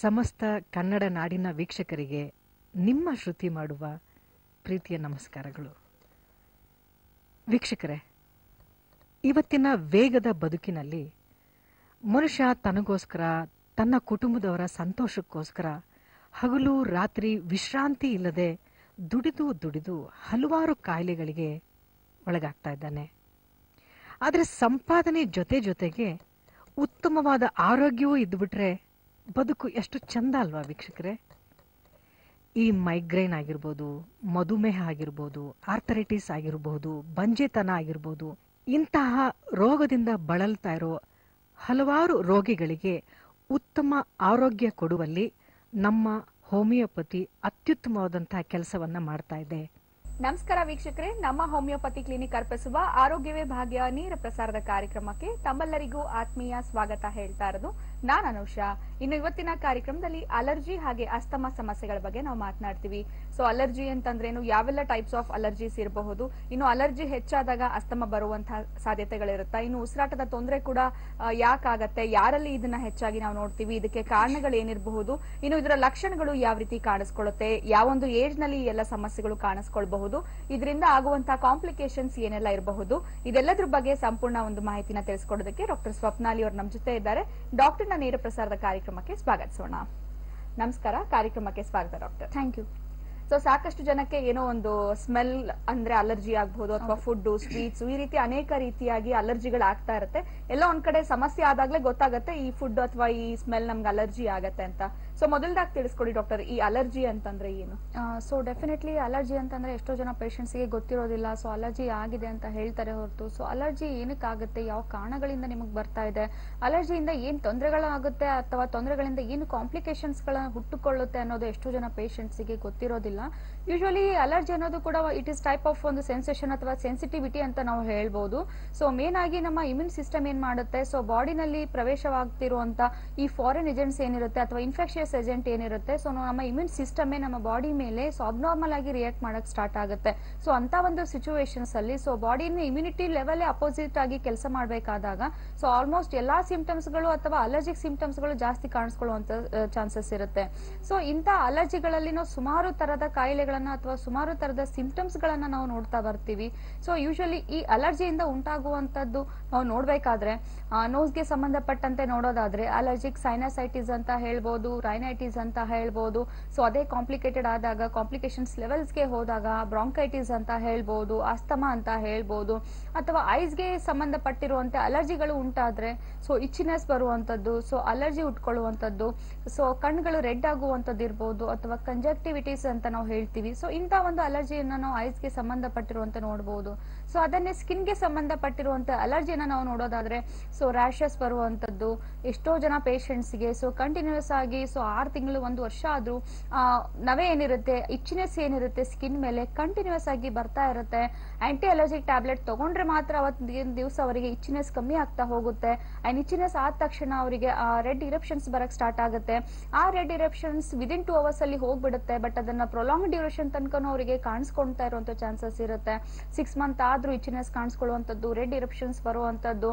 ಸಮಸ್ತ ಕನ್ನಡ ನಾಡಿನ ವೀಕ್ಷಕರಿಗೆ ನಿಮ್ಮ ಶ್ರುತಿ ಮಾಡುವ ಪ್ರೀತಿಯ ನಮಸ್ಕಾರಗಳು ವೀಕ್ಷಕರೇ ಇವತ್ತಿನ ವೇಗದ ಬದುಕಿನಲ್ಲಿ ಮನುಷ್ಯ ತನಗೋಸ್ಕರ ತನ್ನ ಕುಟುಂಬದವರ ಸಂತೋಷಕ್ಕೋಸ್ಕರ ಹಗಲು ರಾತ್ರಿ ವಿಶ್ರಾಂತಿ ಇಲ್ಲದೆ ದುಡಿದು ದುಡಿದು ಹಲವಾರು ಕಾಯಿಲೆಗಳಿಗೆ ಒಳಗಾಗ್ತಾ ಇದ್ದಾನೆ ಆದರೆ ಸಂಪಾದನೆ ಜೊತೆ ಜೊತೆಗೆ ಉತ್ತಮವಾದ ಆರೋಗ್ಯವೂ ಇದ್ದುಬಿಟ್ರೆ ಬದುಕು ಎಷ್ಟು ಚಂದ ಅಲ್ವಾ ವೀಕ್ಷಕರೇ ಈ ಮೈಗ್ರೇನ್ ಆಗಿರ್ಬೋದು ಮಧುಮೇಹ ಆಗಿರ್ಬೋದು ಆರ್ಥರೈಟಿಸ್ ಆಗಿರ್ಬೋದು ಬಂಜೆತನ ಆಗಿರ್ಬೋದು ಇಂತಹ ರೋಗದಿಂದ ಬಳಲ್ತಾ ಇರೋ ಹಲವಾರು ರೋಗಿಗಳಿಗೆ ಉತ್ತಮ ಆರೋಗ್ಯ ಕೊಡುವಲ್ಲಿ ನಮ್ಮ ಹೋಮಿಯೋಪತಿ ಅತ್ಯುತ್ತಮವಾದಂತಹ ಕೆಲಸವನ್ನ ಮಾಡ್ತಾ ಇದೆ ನಮಸ್ಕಾರ ವೀಕ್ಷಕರೇ ನಮ್ಮ ಹೋಮಿಯೋಪತಿ ಕ್ಲಿನಿಕ್ ಅರ್ಪಿಸುವ ಆರೋಗ್ಯವೇ ಭಾಗ್ಯ ನೇರ ಪ್ರಸಾರದ ಕಾರ್ಯಕ್ರಮಕ್ಕೆ ತಮ್ಮೆಲ್ಲರಿಗೂ ಆತ್ಮೀಯ ಸ್ವಾಗತ ಹೇಳ್ತಾ ಇರೋದು ನಾನ್ ಅನುಷಾ ಇನ್ನು ಇವತ್ತಿನ ಕಾರ್ಯಕ್ರಮದಲ್ಲಿ ಅಲರ್ಜಿ ಹಾಗೆ ಅಸ್ತಮ ಸಮಸ್ಯೆಗಳ ಬಗ್ಗೆ ನಾವು ಮಾತನಾಡ್ತೀವಿ ಸೊ ಅಲರ್ಜಿ ಅಂತಂದ್ರೇನು ಯಾವೆಲ್ಲ ಟೈಪ್ಸ್ ಆಫ್ ಅಲರ್ಜೀಸ್ ಇರಬಹುದು ಇನ್ನು ಅಲರ್ಜಿ ಹೆಚ್ಚಾದಾಗ ಅಸ್ತಮ ಬರುವಂತಹ ಸಾಧ್ಯತೆಗಳಿರುತ್ತಾ ಇನ್ನು ಉಸಿರಾಟದ ತೊಂದರೆ ಕೂಡ ಆ, ಯಾಕಾಗತ್ತೆ ಯಾರಲ್ಲಿ ಇದನ್ನ ಹೆಚ್ಚಾಗಿ ನಾವು ನೋಡ್ತೀವಿ ಇದಕ್ಕೆ ಕಾರಣಗಳು ಏನಿರಬಹುದು ಇನ್ನು ಇದರ ಲಕ್ಷಣಗಳು ಯಾವ ರೀತಿ ಕಾಣಿಸ್ಕೊಳ್ಳುತ್ತೆ ಯಾವೊಂದು ಏಜ್ ನಲ್ಲಿ ಈ ಎಲ್ಲ ಸಮಸ್ಯೆಗಳು ಕಾಣಿಸ್ಕೊಳ್ಬಹುದು ಇದರಿಂದ ಆಗುವಂತಹ ಕಾಂಪ್ಲಿಕೇಶನ್ಸ್ ಏನೆಲ್ಲ ಇರಬಹುದು ಇದೆಲ್ಲದ್ರ ಬಗ್ಗೆ ಸಂಪೂರ್ಣ ಒಂದು ಮಾಹಿತಿನ ತಿಳಿಸ್ಕೊಡೋದಕ್ಕೆ ಡಾಕ್ಟರ್ ಸ್ವಪ್ನಾಲಿ ಅವರು ನಮ್ಮ ಜೊತೆ ಇದ್ದಾರೆ ಡಾಕ್ಟರ್ನ ನೇರ ಪ್ರಸಾರದ ಕಾರ್ಯಕ್ರಮಕ್ಕೆ ಸ್ವಾಗತಿಸೋಣ ನಮಸ್ಕಾರ ಕಾರ್ಯಕ್ರಮಕ್ಕೆ ಸ್ವಾಗತ ಡಾಕ್ಟರ್ ಥ್ಯಾಂಕ್ ಯು ಸೊ ಸಾಕಷ್ಟು ಜನಕ್ಕೆ ಏನೋ ಒಂದು ಸ್ಮೆಲ್ ಅಂದ್ರೆ ಅಲರ್ಜಿ ಆಗಬಹುದು ಅಥವಾ ಫುಡ್ ಸ್ವೀಟ್ಸ್ ಈ ರೀತಿ ಅನೇಕ ರೀತಿಯಾಗಿ ಅಲರ್ಜಿಗಳು ಆಗ್ತಾ ಇರುತ್ತೆ ಎಲ್ಲೋ ಒಂದ್ ಕಡೆ ಸಮಸ್ಯೆ ಆದಾಗ್ಲೇ ಗೊತ್ತಾಗತ್ತೆ ಈ ಫುಡ್ ಅಥವಾ ಈ ಸ್ಮೆಲ್ ನಮ್ಗೆ ಅಲರ್ಜಿ ಆಗತ್ತೆ ಅಂತ ಸೊ ಮೊದಲದಾಗಿ ತಿಳಿಸ್ಕೊಡಿ ಡಾಕ್ಟರ್ ಈ ಅಲರ್ಜಿ ಅಂತಂದ್ರೆ ಏನು ಸೊ ಡೆಫಿನೆಟ್ಲಿ ಅಲರ್ಜಿ ಅಂತಂದ್ರೆ ಎಷ್ಟೋ ಜನ ಪೇಷಂಟ್ಸ್ಗೆ ಗೊತ್ತಿರೋದಿಲ್ಲ ಸೊ ಅಲರ್ಜಿ ಆಗಿದೆ ಅಂತ ಹೇಳ್ತಾರೆ ಹೊರತು ಸೊ ಅಲರ್ಜಿ ಏನಕ್ಕಾಗುತ್ತೆ ಯಾವ ಕಾರಣಗಳಿಂದ ನಿಮಗೆ ಬರ್ತಾ ಇದೆ ಅಲರ್ಜಿಯಿಂದ ಏನು ತೊಂದರೆಗಳಾಗುತ್ತೆ ಅಥವಾ ತೊಂದರೆಗಳಿಂದ ಏನು ಕಾಂಪ್ಲಿಕೇಶನ್ಸ್ಗಳ ಹುಟ್ಟುಕೊಳ್ಳುತ್ತೆ ಅನ್ನೋದು ಎಷ್ಟೋ ಜನ ಪೇಷಂಟ್ಸ್ಗೆ ಗೊತ್ತಿರೋದಿಲ್ಲ ಯೂಶುವಲಿ ಅಲರ್ಜಿ ಅನ್ನೋದು ಕೂಡ ಇಟ್ ಇಸ್ ಟೈಪ್ ಆಫ್ ಒಂದು ಸೆನ್ಸೇಷನ್ ಅಥವಾ ಸೆನ್ಸಿಟಿವಿಟಿ ಅಂತ ನಾವು ಹೇಳ್ಬೋದು ಸೊ ಮೇನ್ ಆಗಿ ನಮ್ಮ ಇಮ್ಯೂನ್ ಸಿಸ್ಟಮ್ ಏನ್ ಮಾಡುತ್ತೆ ಸೊ ಬಾಡಿನಲ್ಲಿ ಪ್ರವೇಶವಾಗ್ತಿರುವಂತ ಈ ಫಾರಿನ್ ಏಜೆಂಟ್ಸ್ ಏನಿರುತ್ತೆ ಅಥವಾ ಇನ್ಫೆಕ್ಷಿಯಸ್ ಏಜೆಂಟ್ ಏನಿರುತ್ತೆ ಸೊ ನಮ್ಮ ಇಮ್ಯೂನ್ ಸಿಸ್ಟಮೇ ನಮ್ಮ ಬಾಡಿ ಮೇಲೆ ಸೊ ಅಬ್ನಾರ್ಮಲ್ ಆಗಿ ರಿಯಾಕ್ಟ್ ಮಾಡಕ್ ಸ್ಟಾರ್ಟ್ ಆಗುತ್ತೆ ಸೊ ಅಂತ ಒಂದು ಸಿಚುವೇಶನ್ಸ್ ಅಲ್ಲಿ ಸೊ ಬಾಡಿನ ಇಮ್ಯುನಿಟಿ ಲೆವೆಲ್ ಅಪೋಸಿಟ್ ಆಗಿ ಕೆಲಸ ಮಾಡಬೇಕಾದಾಗ ಸೊ ಆಲ್ಮೋಸ್ಟ್ ಎಲ್ಲಾ ಸಿಂಪ್ಟಮ್ಸ್ ಗಳು ಅಥವಾ ಅಲರ್ಜಿಕ್ ಸಿಂಪ್ಟಮ್ಸ್ ಗಳು ಜಾಸ್ತಿ ಕಾಣಿಸ್ಕೊಳ್ಳುವಂತ ಚಾನ್ಸಸ್ ಇರುತ್ತೆ ಸೊ ಇಂಥ ಅಲರ್ಜಿಗಳಲ್ಲಿ ನಾವು ಸುಮಾರು ತರದ ಕಾಯಿಲೆಗಳನ್ನ ಅಥವಾ ಸುಮಾರು ತರದ ಸಿಂಪ್ಟಮ್ಸ್ ಗಳನ್ನ ನಾವು ನೋಡ್ತಾ ಬರ್ತೀವಿ ಸೊ ಯೂಶಲಿ ಈ ಅಲರ್ಜಿಯಿಂದ ಉಂಟಾಗುವಂತದ್ದು ನಾವು ನೋಡ್ಬೇಕಾದ್ರೆ ನೋಸ್ಗೆ ಸಂಬಂಧಪಟ್ಟಂತೆ ನೋಡೋದಾದ್ರೆ ಅಲರ್ಜಿಕ್ ಸೈನಸೈಟಿಸ್ ಅಂತ ಹೇಳ್ಬೋದು ರೈನೈಟಿಸ್ ಅಂತ ಹೇಳ್ಬೋದು ಸೊ ಅದೇ ಕಾಂಪ್ಲಿಕೇಟೆಡ್ ಆದಾಗ ಕಾಂಪ್ಲಿಕೇಶನ್ಸ್ ಲೆವೆಲ್ಸ್ಗೆ ಹೋದಾಗ ಬ್ರಾಂಕೈಟಿಸ್ ಅಂತ ಹೇಳ್ಬೋದು ಅಸ್ತಮ ಅಂತ ಹೇಳ್ಬೋದು ಅಥವಾ ಐಸ್ಗೆ ಸಂಬಂಧಪಟ್ಟಿರುವಂತೆ ಅಲರ್ಜಿಗಳು ಉಂಟಾದ್ರೆ ಸೊ ಇಚ್ಚಿನೆಸ್ ಬರುವಂತದ್ದು ಸೊ ಅಲರ್ಜಿ ಉಟ್ಕೊಳ್ಳುವಂತದ್ದು ಸೊ ಕಣ್ಣುಗಳು ರೆಡ್ ಆಗುವಂತದ್ದು ಇರ್ಬೋದು ಅಥವಾ ಕಂಜಕ್ಟಿವಿಟೀಸ್ ಅಂತ ನಾವು ಹೇಳ್ತೀವಿ ಸೊ ಇಂಥ ಒಂದು ಅಲರ್ಜಿಯನ್ನ ನಾವು ಐಸ್ಗೆ ಸಂಬಂಧಪಟ್ಟಿರುವಂತೆ ನೋಡಬಹುದು ಸೊ ಅದನ್ನೇ ಸ್ಕಿನ್ಗೆ ಸಂಬಂಧಪಟ್ಟಿರುವಂತ ಅಲರ್ಜಿಯನ್ನ ನಾವು ನೋಡೋದಾದ್ರೆ ಸೊ ರ್ಯಾಷಸ್ ಬರುವಂತದ್ದು ಎಷ್ಟೋ ಜನ ಪೇಷಂಟ್ಸ್ಗೆ ಸೊ ಕಂಟಿನ್ಯೂಸ್ ಆಗಿ ಸೊ ಆರು ತಿಂಗಳು ಒಂದು ವರ್ಷ ಆದ್ರೂ ಆ, ನವೆ ಏನಿರುತ್ತೆ ಇಚ್ಚಿನೆಸ್ ಏನಿರುತ್ತೆ ಸ್ಕಿನ್ ಮೇಲೆ ಕಂಟಿನ್ಯೂಸ್ ಆಗಿ ಬರ್ತಾ ಇರುತ್ತೆ ಆಂಟಿ ಅಲರ್ಜಿಕ್ ಟ್ಯಾಬ್ಲೆಟ್ ತಗೊಂಡ್ರೆ ಮಾತ್ರ ಅವತ್ತಿನ ದಿವಸ ಅವರಿಗೆ ಇಚ್ಚಿನೆಸ್ ಕಮ್ಮಿ ಆಗ್ತಾ ಹೋಗುತ್ತೆ ಅಂಡ್ ಇಚ್ಚಿನೆಸ್ ಆದ ತಕ್ಷಣ ಅವರಿಗೆ ರೆಡ್ ಇರಪ್ಷನ್ಸ್ ಬರಕ್ ಸ್ಟಾರ್ಟ್ ಆಗುತ್ತೆ ಆ red eruptions within two hours ಅಲ್ಲಿ ಹೋಗ್ಬಿಡುತ್ತೆ ಬಟ್ ಅದನ್ನ ಪ್ರೊಲಾಂಗ್ ಡ್ಯೂರೇಷನ್ ತನಕನೂ ಅವರಿಗೆ ಕಾಣಿಸ್ಕೊಳ್ತಾ ಇರುವಂತ ಚಾನ್ಸಸ್ ಇರುತ್ತೆ ಸಿಕ್ಸ್ ಮಂತ್ ಆದ್ರೂ ಇಚ್ಚಿನೆಸ್ ಕಾಣಿಸ್ಕೊಳ್ಳುವಂತದ್ದು ರೆಡ್ ಇರಪ್ಷನ್ಸ್ ಬರುವಂತದ್ದು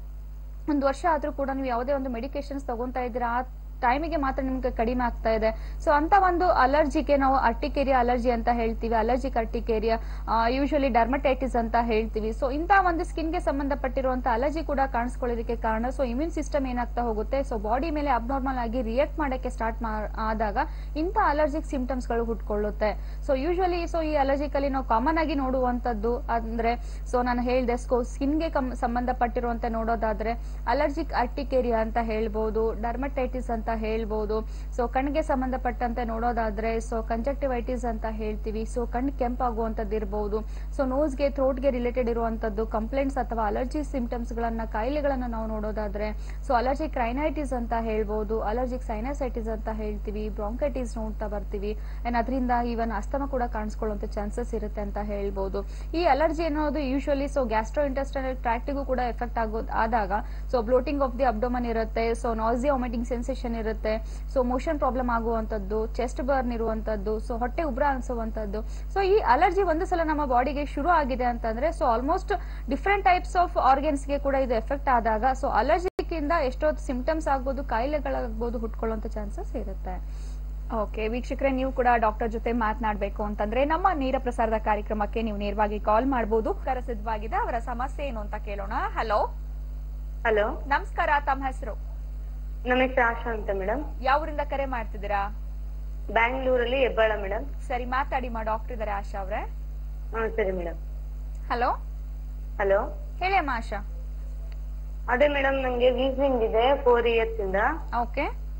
ಒಂದು ವರ್ಷ ಆದ್ರೂ ಕೂಡ ನೀವು ಯಾವುದೇ ಒಂದು ಮೆಡಿಕೇಶನ್ಸ್ ತಗೊಂತಾ ಇದ್ದೀರಾ ಆ ಟೈಮಿಗೆ ಮಾತ್ರ ನಿಮ್ಗೆ ಕಡಿಮೆ ಆಗ್ತಾ ಇದೆ ಸೊ ಅಂತ ಒಂದು ಅಲರ್ಜಿಗೆ ನಾವು ಅರ್ಟಿಕೇರಿಯಾ ಅಲರ್ಜಿ ಅಂತ ಹೇಳ್ತೀವಿ ಅಲರ್ಜಿಕ್ ಅರ್ಟಿಕೇರಿಯಾ ಯೂಶಲಿ ಡರ್ಮಟೈಟಿಸ್ ಅಂತ ಹೇಳ್ತೀವಿ ಸೊ ಇಂತ ಒಂದು ಸ್ಕಿನ್ಗೆ ಸಂಬಂಧಪಟ್ಟಿರುವಂತ ಅಲರ್ಜಿ ಕೂಡ ಕಾಣಿಸ್ಕೊಳ್ಳೋದಕ್ಕೆ ಕಾರಣ ಸೊ ಇಮ್ಯೂನ್ ಸಿಸ್ಟಮ್ ಏನಾಗ್ತಾ ಹೋಗುತ್ತೆ ಸೊ ಬಾಡಿ ಮೇಲೆ ಅಬ್ನಾರ್ಮಲ್ ಆಗಿ ರಿಯಾಕ್ಟ್ ಮಾಡಕ್ಕೆ ಸ್ಟಾರ್ಟ್ ಆದಾಗ ಇಂಥ ಅಲರ್ಜಿಕ್ ಸಿಂಪ್ಟಮ್ಸ್ ಗಳು ಹುಟ್ಕೊಳ್ಳುತ್ತೆ ಸೊ ಯೂಶಲಿ ಸೊ ಈ ಅಲರ್ಜಿಕಲ್ಲಿ ನಾವು ಕಾಮನ್ ಆಗಿ ನೋಡುವಂತದ್ದು ಅಂದ್ರೆ ಸೊ ನಾನು ಹೇಳ್ದೆ ಸ್ಕೋ ಸ್ಕಿನ್ಗೆ ಸಂಬಂಧಪಟ್ಟಿರುವಂತೆ ನೋಡೋದಾದ್ರೆ ಅಲರ್ಜಿಕ್ ಅರ್ಟಿಕೇರಿಯಾ ಅಂತ ಹೇಳ್ಬೋದು ಡರ್ಮಟೈಟಿಸ್ ಅಂತ ಹೇಳ್ಬೋದು ಸೊ ಕಣ್ಣಿಗೆ ಸಂಬಂಧಪಟ್ಟಂತೆ ನೋಡೋದಾದ್ರೆ ಸೊ ಕಂಜಕ್ಟಿವೈಟಿಸ್ ಅಂತ ಹೇಳ್ತೀವಿ ಸೊ ಕಣ್ಣು ಕೆಂಪಾಗುವಂತದ್ದು ಇರಬಹುದು ಸೊ ನೋಸ್ಗೆ ಥ್ರೋಟ್ಗೆ ರಿಲೇಟೆಡ್ ಇರುವಂತದ್ದು ಕಂಪ್ಲೇಂಟ್ಸ್ ಅಥವಾ ಅಲರ್ಜಿ ಸಿಂಪ್ಟಮ್ಸ್ ಗಳನ್ನ ಕಾಯಿಲೆಗಳನ್ನ ನಾವು ನೋಡೋದಾದ್ರೆ ಸೊ ಅಲರ್ಜಿಕ್ ರೈನೈಟಿಸ್ ಅಂತ ಹೇಳ್ಬೋದು ಅಲರ್ಜಿಕ್ ಸೈನಸೈಟಿಸ್ ಅಂತ ಹೇಳ್ತೀವಿ ಬ್ರಾಂಕೈಟಿಸ್ ನೋಡ್ತಾ ಬರ್ತೀವಿ ಅಂಡ್ ಅದರಿಂದ ಈವನ್ ಅಸ್ತಮ ಕೂಡ ಕಾಣಿಸ್ಕೊಳ್ಳುವಂತ ಚಾನ್ಸಸ್ ಇರುತ್ತೆ ಅಂತ ಹೇಳ್ಬೋದು ಈ ಅಲರ್ಜಿ ಅನ್ನೋದು ಯೂಶುವಲಿ ಸೊ ಗ್ಯಾಸ್ಟ್ರೋ ಇಂಟೆಸ್ಟೈನಲ್ ಟ್ರಾಕ್ಟಿಗೂ ಕೂಡ ಎಫೆಕ್ಟ್ ಆಗೋದು ಆದಾಗ so bloating of the abdomen ಇರುತ್ತೆ ಸೊ ನಾಸಿಯಾ ಒಮಿಟಿಂಗ್ ಸೆನ್ಸೇಷನ್ ಇರುತ್ತೆ ಸೊ ಮೋಷನ್ ಪ್ರಾಬ್ಲಮ್ ಆಗುವಂತದ್ದು ಚೆಸ್ಟ್ ಬರ್ನ್ ಇರುವಂತದ್ದು ಸೊ ಹೊಟ್ಟೆ ಉಬ್ರ ಅನ್ಸುವಂತದ್ದು ಸೊ ಈ ಅಲರ್ಜಿ ಒಂದು ಸಲ ನಮ್ಮ ಬಾಡಿಗೆ ಶುರು ಆಗಿದೆ ಅಂತಂದ್ರೆ so almost different types of ಆರ್ಗನ್ಸ್ಗೆ ಕೂಡ ಇದು ಎಫೆಕ್ಟ್ ಆದಾಗ ಸೊ ಅಲರ್ಜಿ ಅಲರ್ಜಿಕ್ ಇಂದ ಎಷ್ಟೋ ಸಿಂಪ್ಟಮ್ಸ್ ಆಗ್ಬೋದು ಕಾಯಿಲೆಗಳಾಗ್ಬೋದು ಹುಟ್ಕೊಳ್ಳುವಂತ ಚಾನ್ಸಸ್ ಇರುತ್ತೆ ಓಕೆ ವೀಕ್ಷಕರೇ ನೀವು ಕೂಡ ಡಾಕ್ಟರ್ ಜೊತೆ ಮಾತನಾಡಬೇಕು ಅಂತಂದ್ರೆ ನಮ್ಮ ನೇರ ಪ್ರಸಾರದ ಕಾರ್ಯಕ್ರಮಕ್ಕೆ ನೀವು ನೇರವಾಗಿ ಕಾಲ್ ಮಾಡಬಹುದು ಸಿದ್ಧವಾಗಿದೆ ಅವರ ಸಮಸ್ಯೆ ಏನು ಅಂತ ಕೇಳೋಣ ಹಲೋ ಹಲೋ ನಮಸ್ಕಾರ ತಮ್ಮ ಹೆಸರು ನಮ್ಮ ಹೆಸರು ಆಶಾ ಅಂತ ಮೇಡಮ್ ಯಾವೂರಿಂದ ಕರೆ ಮಾಡ್ತಿದ್ದೀರಾ ಬ್ಯಾಂಗ್ಳೂರಲ್ಲಿ ಹೆಬ್ಬಾಳ ಮೇಡಮ್ ಸರಿ ಮಾತಾಡಿ ಮಾ ಡಾಕ್ಟರ್ ಇದಾರೆ ಆಶಾ ಅವ್ರೆ ಹಾ ಸರಿ ಮೇಡಮ್ ಹಲೋ ಹಲೋ ಹೇಳಿ ಅಮ್ಮ ಆಶಾ ಅದೇ ಮೇಡಮ್ ನಂಗೆ ವೀಸಿಂಗ್ ಇದೆ ಫೋರ್ ಇಯರ್ಸ್ ಇಂದ ಓಕೆ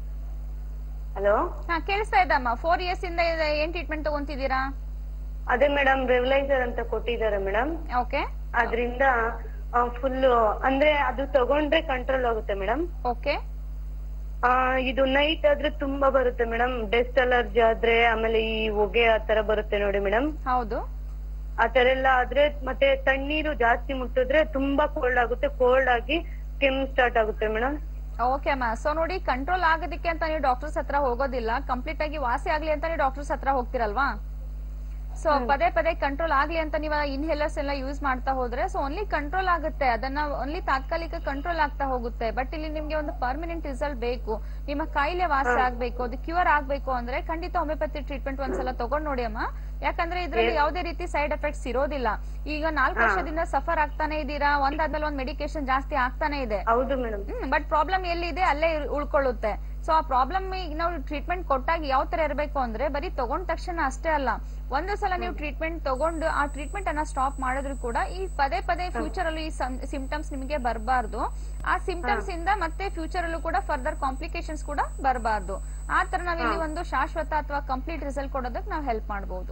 ಹಲೋ ಹಾ ಕೇಳಿಸ್ತಾ ಇದ್ದಮ್ಮ ಫೋರ್ ಇಯರ್ಸ್ ಇಂದ ಇದೆ- ಏನ್ ಟ್ರೀಟ್ಮೆಂಟ್ ತಗೊಂತಿದ್ದೀರಾ ಅದೇ ಮೇಡಮ್ ರೆವಲೈಸರ್ ಅಂತ ಕೊಟ್ಟಿದ್ದಾರೆ ಮೇಡಮ್ ಓಕೆ ಅದರಿಂದ ಫುಲ್ ಅಂದ್ರೆ ಅದು ತಗೊಂಡ್ರೆ ಕಂಟ್ರೋಲ್ ಆಗುತ್ತೆ ಮೇಡಮ್ ಓಕೆ ಇದು ನೈಟ್ ಆದ್ರೆ ತುಂಬಾ ಬರುತ್ತೆ ಮೇಡಮ್ ಡೆಸ್ಟ್ ಅಲರ್ಜಿ ಆದ್ರೆ ಆಮೇಲೆ ಈ ಹೊಗೆ ಆ ತರ ಬರುತ್ತೆ ನೋಡಿ ಮೇಡಮ್ ಹೌದು ಆ ತರ ಎಲ್ಲ ಆದ್ರೆ ಮತ್ತೆ ತಣ್ಣೀರು ಜಾಸ್ತಿ ಮುಟ್ಟಿದ್ರೆ ತುಂಬಾ ಕೋಲ್ಡ್ ಆಗುತ್ತೆ ಕೋಲ್ಡ್ ಆಗಿ ಕೆಮ್ಮು ಸ್ಟಾರ್ಟ್ ಆಗುತ್ತೆ ಮೇಡಮ್ ಓಕೆ ಅಮ್ಮ ಸೊ ನೋಡಿ ಕಂಟ್ರೋಲ್ ಆಗೋದಕ್ಕೆ ಅಂತ ನೀವು ಡಾಕ್ಟರ್ಸ್ ಹತ್ರ ಹೋಗೋದಿಲ್ಲ ಕಂಪ್ಲೀಟ್ ಆಗಿ ವಾಸಿ ಆಗ್ಲಿ ಅಂತ ನೀವು ಡಾಕ್ಟರ್ಸ್ ಹತ್ರ ಹೋಗ್ತಿರಲ್ವಾ ಸೊ ಪದೇ ಪದೇ ಕಂಟ್ರೋಲ್ ಆಗ್ಲಿ ಅಂತ ನೀವು ಇನ್ಹೇಲರ್ಸ್ ಎಲ್ಲ ಯೂಸ್ ಮಾಡ್ತಾ ಹೋದ್ರೆ ಸೊ ಓನ್ಲಿ ಕಂಟ್ರೋಲ್ ಆಗುತ್ತೆ ಅದನ್ನ ಓನ್ಲಿ ತಾತ್ಕಾಲಿಕ ಕಂಟ್ರೋಲ್ ಆಗ್ತಾ ಹೋಗುತ್ತೆ ಬಟ್ ಇಲ್ಲಿ ನಿಮ್ಗೆ ಒಂದು ಪರ್ಮನೆಂಟ್ ರಿಸಲ್ಟ್ ಬೇಕು ನಿಮ್ಮ ಕಾಯಿಲೆ ವಾಸಿ ಆಗ್ಬೇಕು ಅದು ಕ್ಯೂರ್ ಆಗ್ಬೇಕು ಅಂದ್ರೆ ಖಂಡಿತ ಹೋಮಿಯೋಪತಿ ಟ್ರೀಟ್ಮೆಂಟ್ ಒಂದ್ಸಲ ತಗೊಂಡ್ ನೋಡಿ ಅಮ್ಮ ಯಾಕಂದ್ರೆ ಇದ್ರಲ್ಲಿ ಯಾವುದೇ ರೀತಿ ಸೈಡ್ ಎಫೆಕ್ಟ್ಸ್ ಇರೋದಿಲ್ಲ ಈಗ ನಾಲ್ಕು ವರ್ಷದಿಂದ ಸಫರ್ ಆಗ್ತಾನೆ ಇದ್ದೀರಾ ಒಂದಾದ್ಮೇಲೆ ಒಂದ್ ಮೆಡಿಕೇಶನ್ ಜಾಸ್ತಿ ಆಗ್ತಾನೆ ಇದೆ ಹೌದು ಮೇಡಮ್ ಬಟ್ ಪ್ರಾಬ್ಲಮ್ ಎಲ್ಲಿದೆ ಅಲ್ಲೇ ಇರ್- ಉಳ್ಕೊಳ್ಳುತ್ತೆ ಸೊ ಆ ಪ್ರಾಬ್ಲಮ್ ನಾವು ಟ್ರೀಟ್ಮೆಂಟ್ ಕೊಟ್ಟಾಗ ಯಾವ ತರ ಇರಬೇಕು ಅಂದ್ರೆ ಬರೀ ತಗೊಂಡ ತಕ್ಷಣ ಅಷ್ಟೇ ಅಲ್ಲ ಒಂದು ಸಲ ನೀವು ಟ್ರೀಟ್ಮೆಂಟ್ ತಗೊಂಡು ಆ ಟ್ರೀಟ್ಮೆಂಟ್ ಅನ್ನ ಸ್ಟಾಪ್ ಮಾಡಿದ್ರು ಕೂಡ ಈ ಪದೇ ಪದೇ ಫ್ಯೂಚರ್ ಅಲ್ಲೂ ಈ ಸಿಂಪ್ಟಮ್ಸ್ ನಿಮಗೆ ಬರಬಾರ್ದು ಆ ಸಿಂಪ್ಟಮ್ಸ್ ಇಂದ ಮತ್ತೆ ಫ್ಯೂಚರ್ ಅಲ್ಲೂ ಕೂಡ ಫರ್ದರ್ ಕಾಂಪ್ಲಿಕೇಶನ್ಸ್ ಕೂಡ ಬರಬಾರ್ದು ಆ ತರ ನಾವಿಲ್ಲಿ ಒಂದು ಶಾಶ್ವತ ಅಥವಾ ಕಂಪ್ಲೀಟ್ ರಿಸಲ್ಟ್ ಕೊಡೋದಕ್ಕೆ ನಾವು ಹೆಲ್ಪ್ ಮಾಡಬಹುದು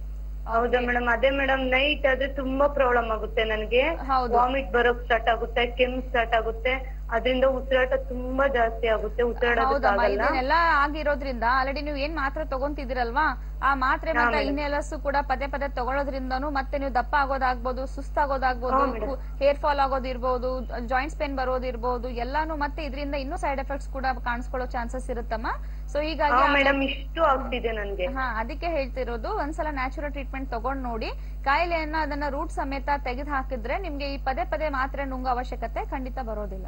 ಹೌದಾ ಮೇಡಮ್ ಅದೇ ಮೇಡಮ್ ನೈಟ್ ಆದ್ರೆ ತುಂಬಾ ಪ್ರಾಬ್ಲಮ್ ಆಗುತ್ತೆ ನನಗೆ ಹೌದು. ವಾಮಿಟ್ ಬರೋಕ್ ಸ್ಟಾರ್ಟ್ ಆಗುತ್ತೆ ಕೆಮ್ಮು ಸ್ಟಾರ್ಟ್ ಆಗುತ್ತೆ ಅದರಿಂದ ಉಸಿರಾಟ ತುಂಬಾ ಜಾಸ್ತಿ ಆಗುತ್ತೆ ಉಸಿರಾಡೋದಕ್ಕೆ ಹೌದಮ್ಮ ಆಗಲ್ಲ ಇದನ್ನೆಲ್ಲ ಆಗಿರೋದ್ರಿಂದ ಆಲ್ರೆಡಿ ನೀವು ಏನ್ ಮಾತ್ರೆ ತಗೊಂತಿದ್ದೀರಲ್ವಾ ಆ ಮಾತ್ರೆ ಮತ್ತೆ ಇನ್ನೆಲ್ಲಸು ಕೂಡ ಪದೇ ಪದೇ ತಗೊಳ್ಳೋದ್ರಿಂದನೂ ಮತ್ತೆ ನೀವು ದಪ್ಪ ಆಗೋದಾಗ್ಬೋದು ಸುಸ್ತಾಗೋದಾಗ್ಬೋದು ಹೇರ್ ಫಾಲ್ ಆಗೋದಿರ್ಬೋದು ಜಾಯಿಂಟ್ಸ್ ಪೇನ್ ಬರೋದಿರ್ಬೋದು ಎಲ್ಲಾನು ಮತ್ತೆ ಇದರಿಂದ ಇನ್ನೂ ಸೈಡ್ ಎಫೆಕ್ಟ್ಸ್ ಕೂಡ ಕಾಣಿಸ್ಕೊಳ್ಳೋ ಚಾನ್ಸಸ್ ಇರುತ್ತಮ್ಮ ಸೊ ಹೀಗಾಗಿ ಆ- ಮೇಡಮ್ ಇಷ್ಟು ಆಗ್ತಿದೆ ನನ್ಗೆ ಹಾ ಅದಕ್ಕೆ ಹೇಳ್ತಿರೋದು ಒಂದ್ಸಲ ನ್ಯಾಚುರಲ್ ಟ್ರೀಟ್ಮೆಂಟ್ ತಗೊಂಡ್ ನೋಡಿ ಕಾಯಿಲೆಯನ್ನ ಅದನ್ನ ರೂಟ್ ಸಮೇತ ತೆಗೆದು ಹಾಕಿದ್ರೆ ನಿಮ್ಗೆ ಈ ಪದೇ ಪದೇ ಮಾತ್ರೆ ನುಂಗೋ ಅವಶ್ಯಕತೆ ಖಂಡಿತ ಬರೋದಿಲ್ಲ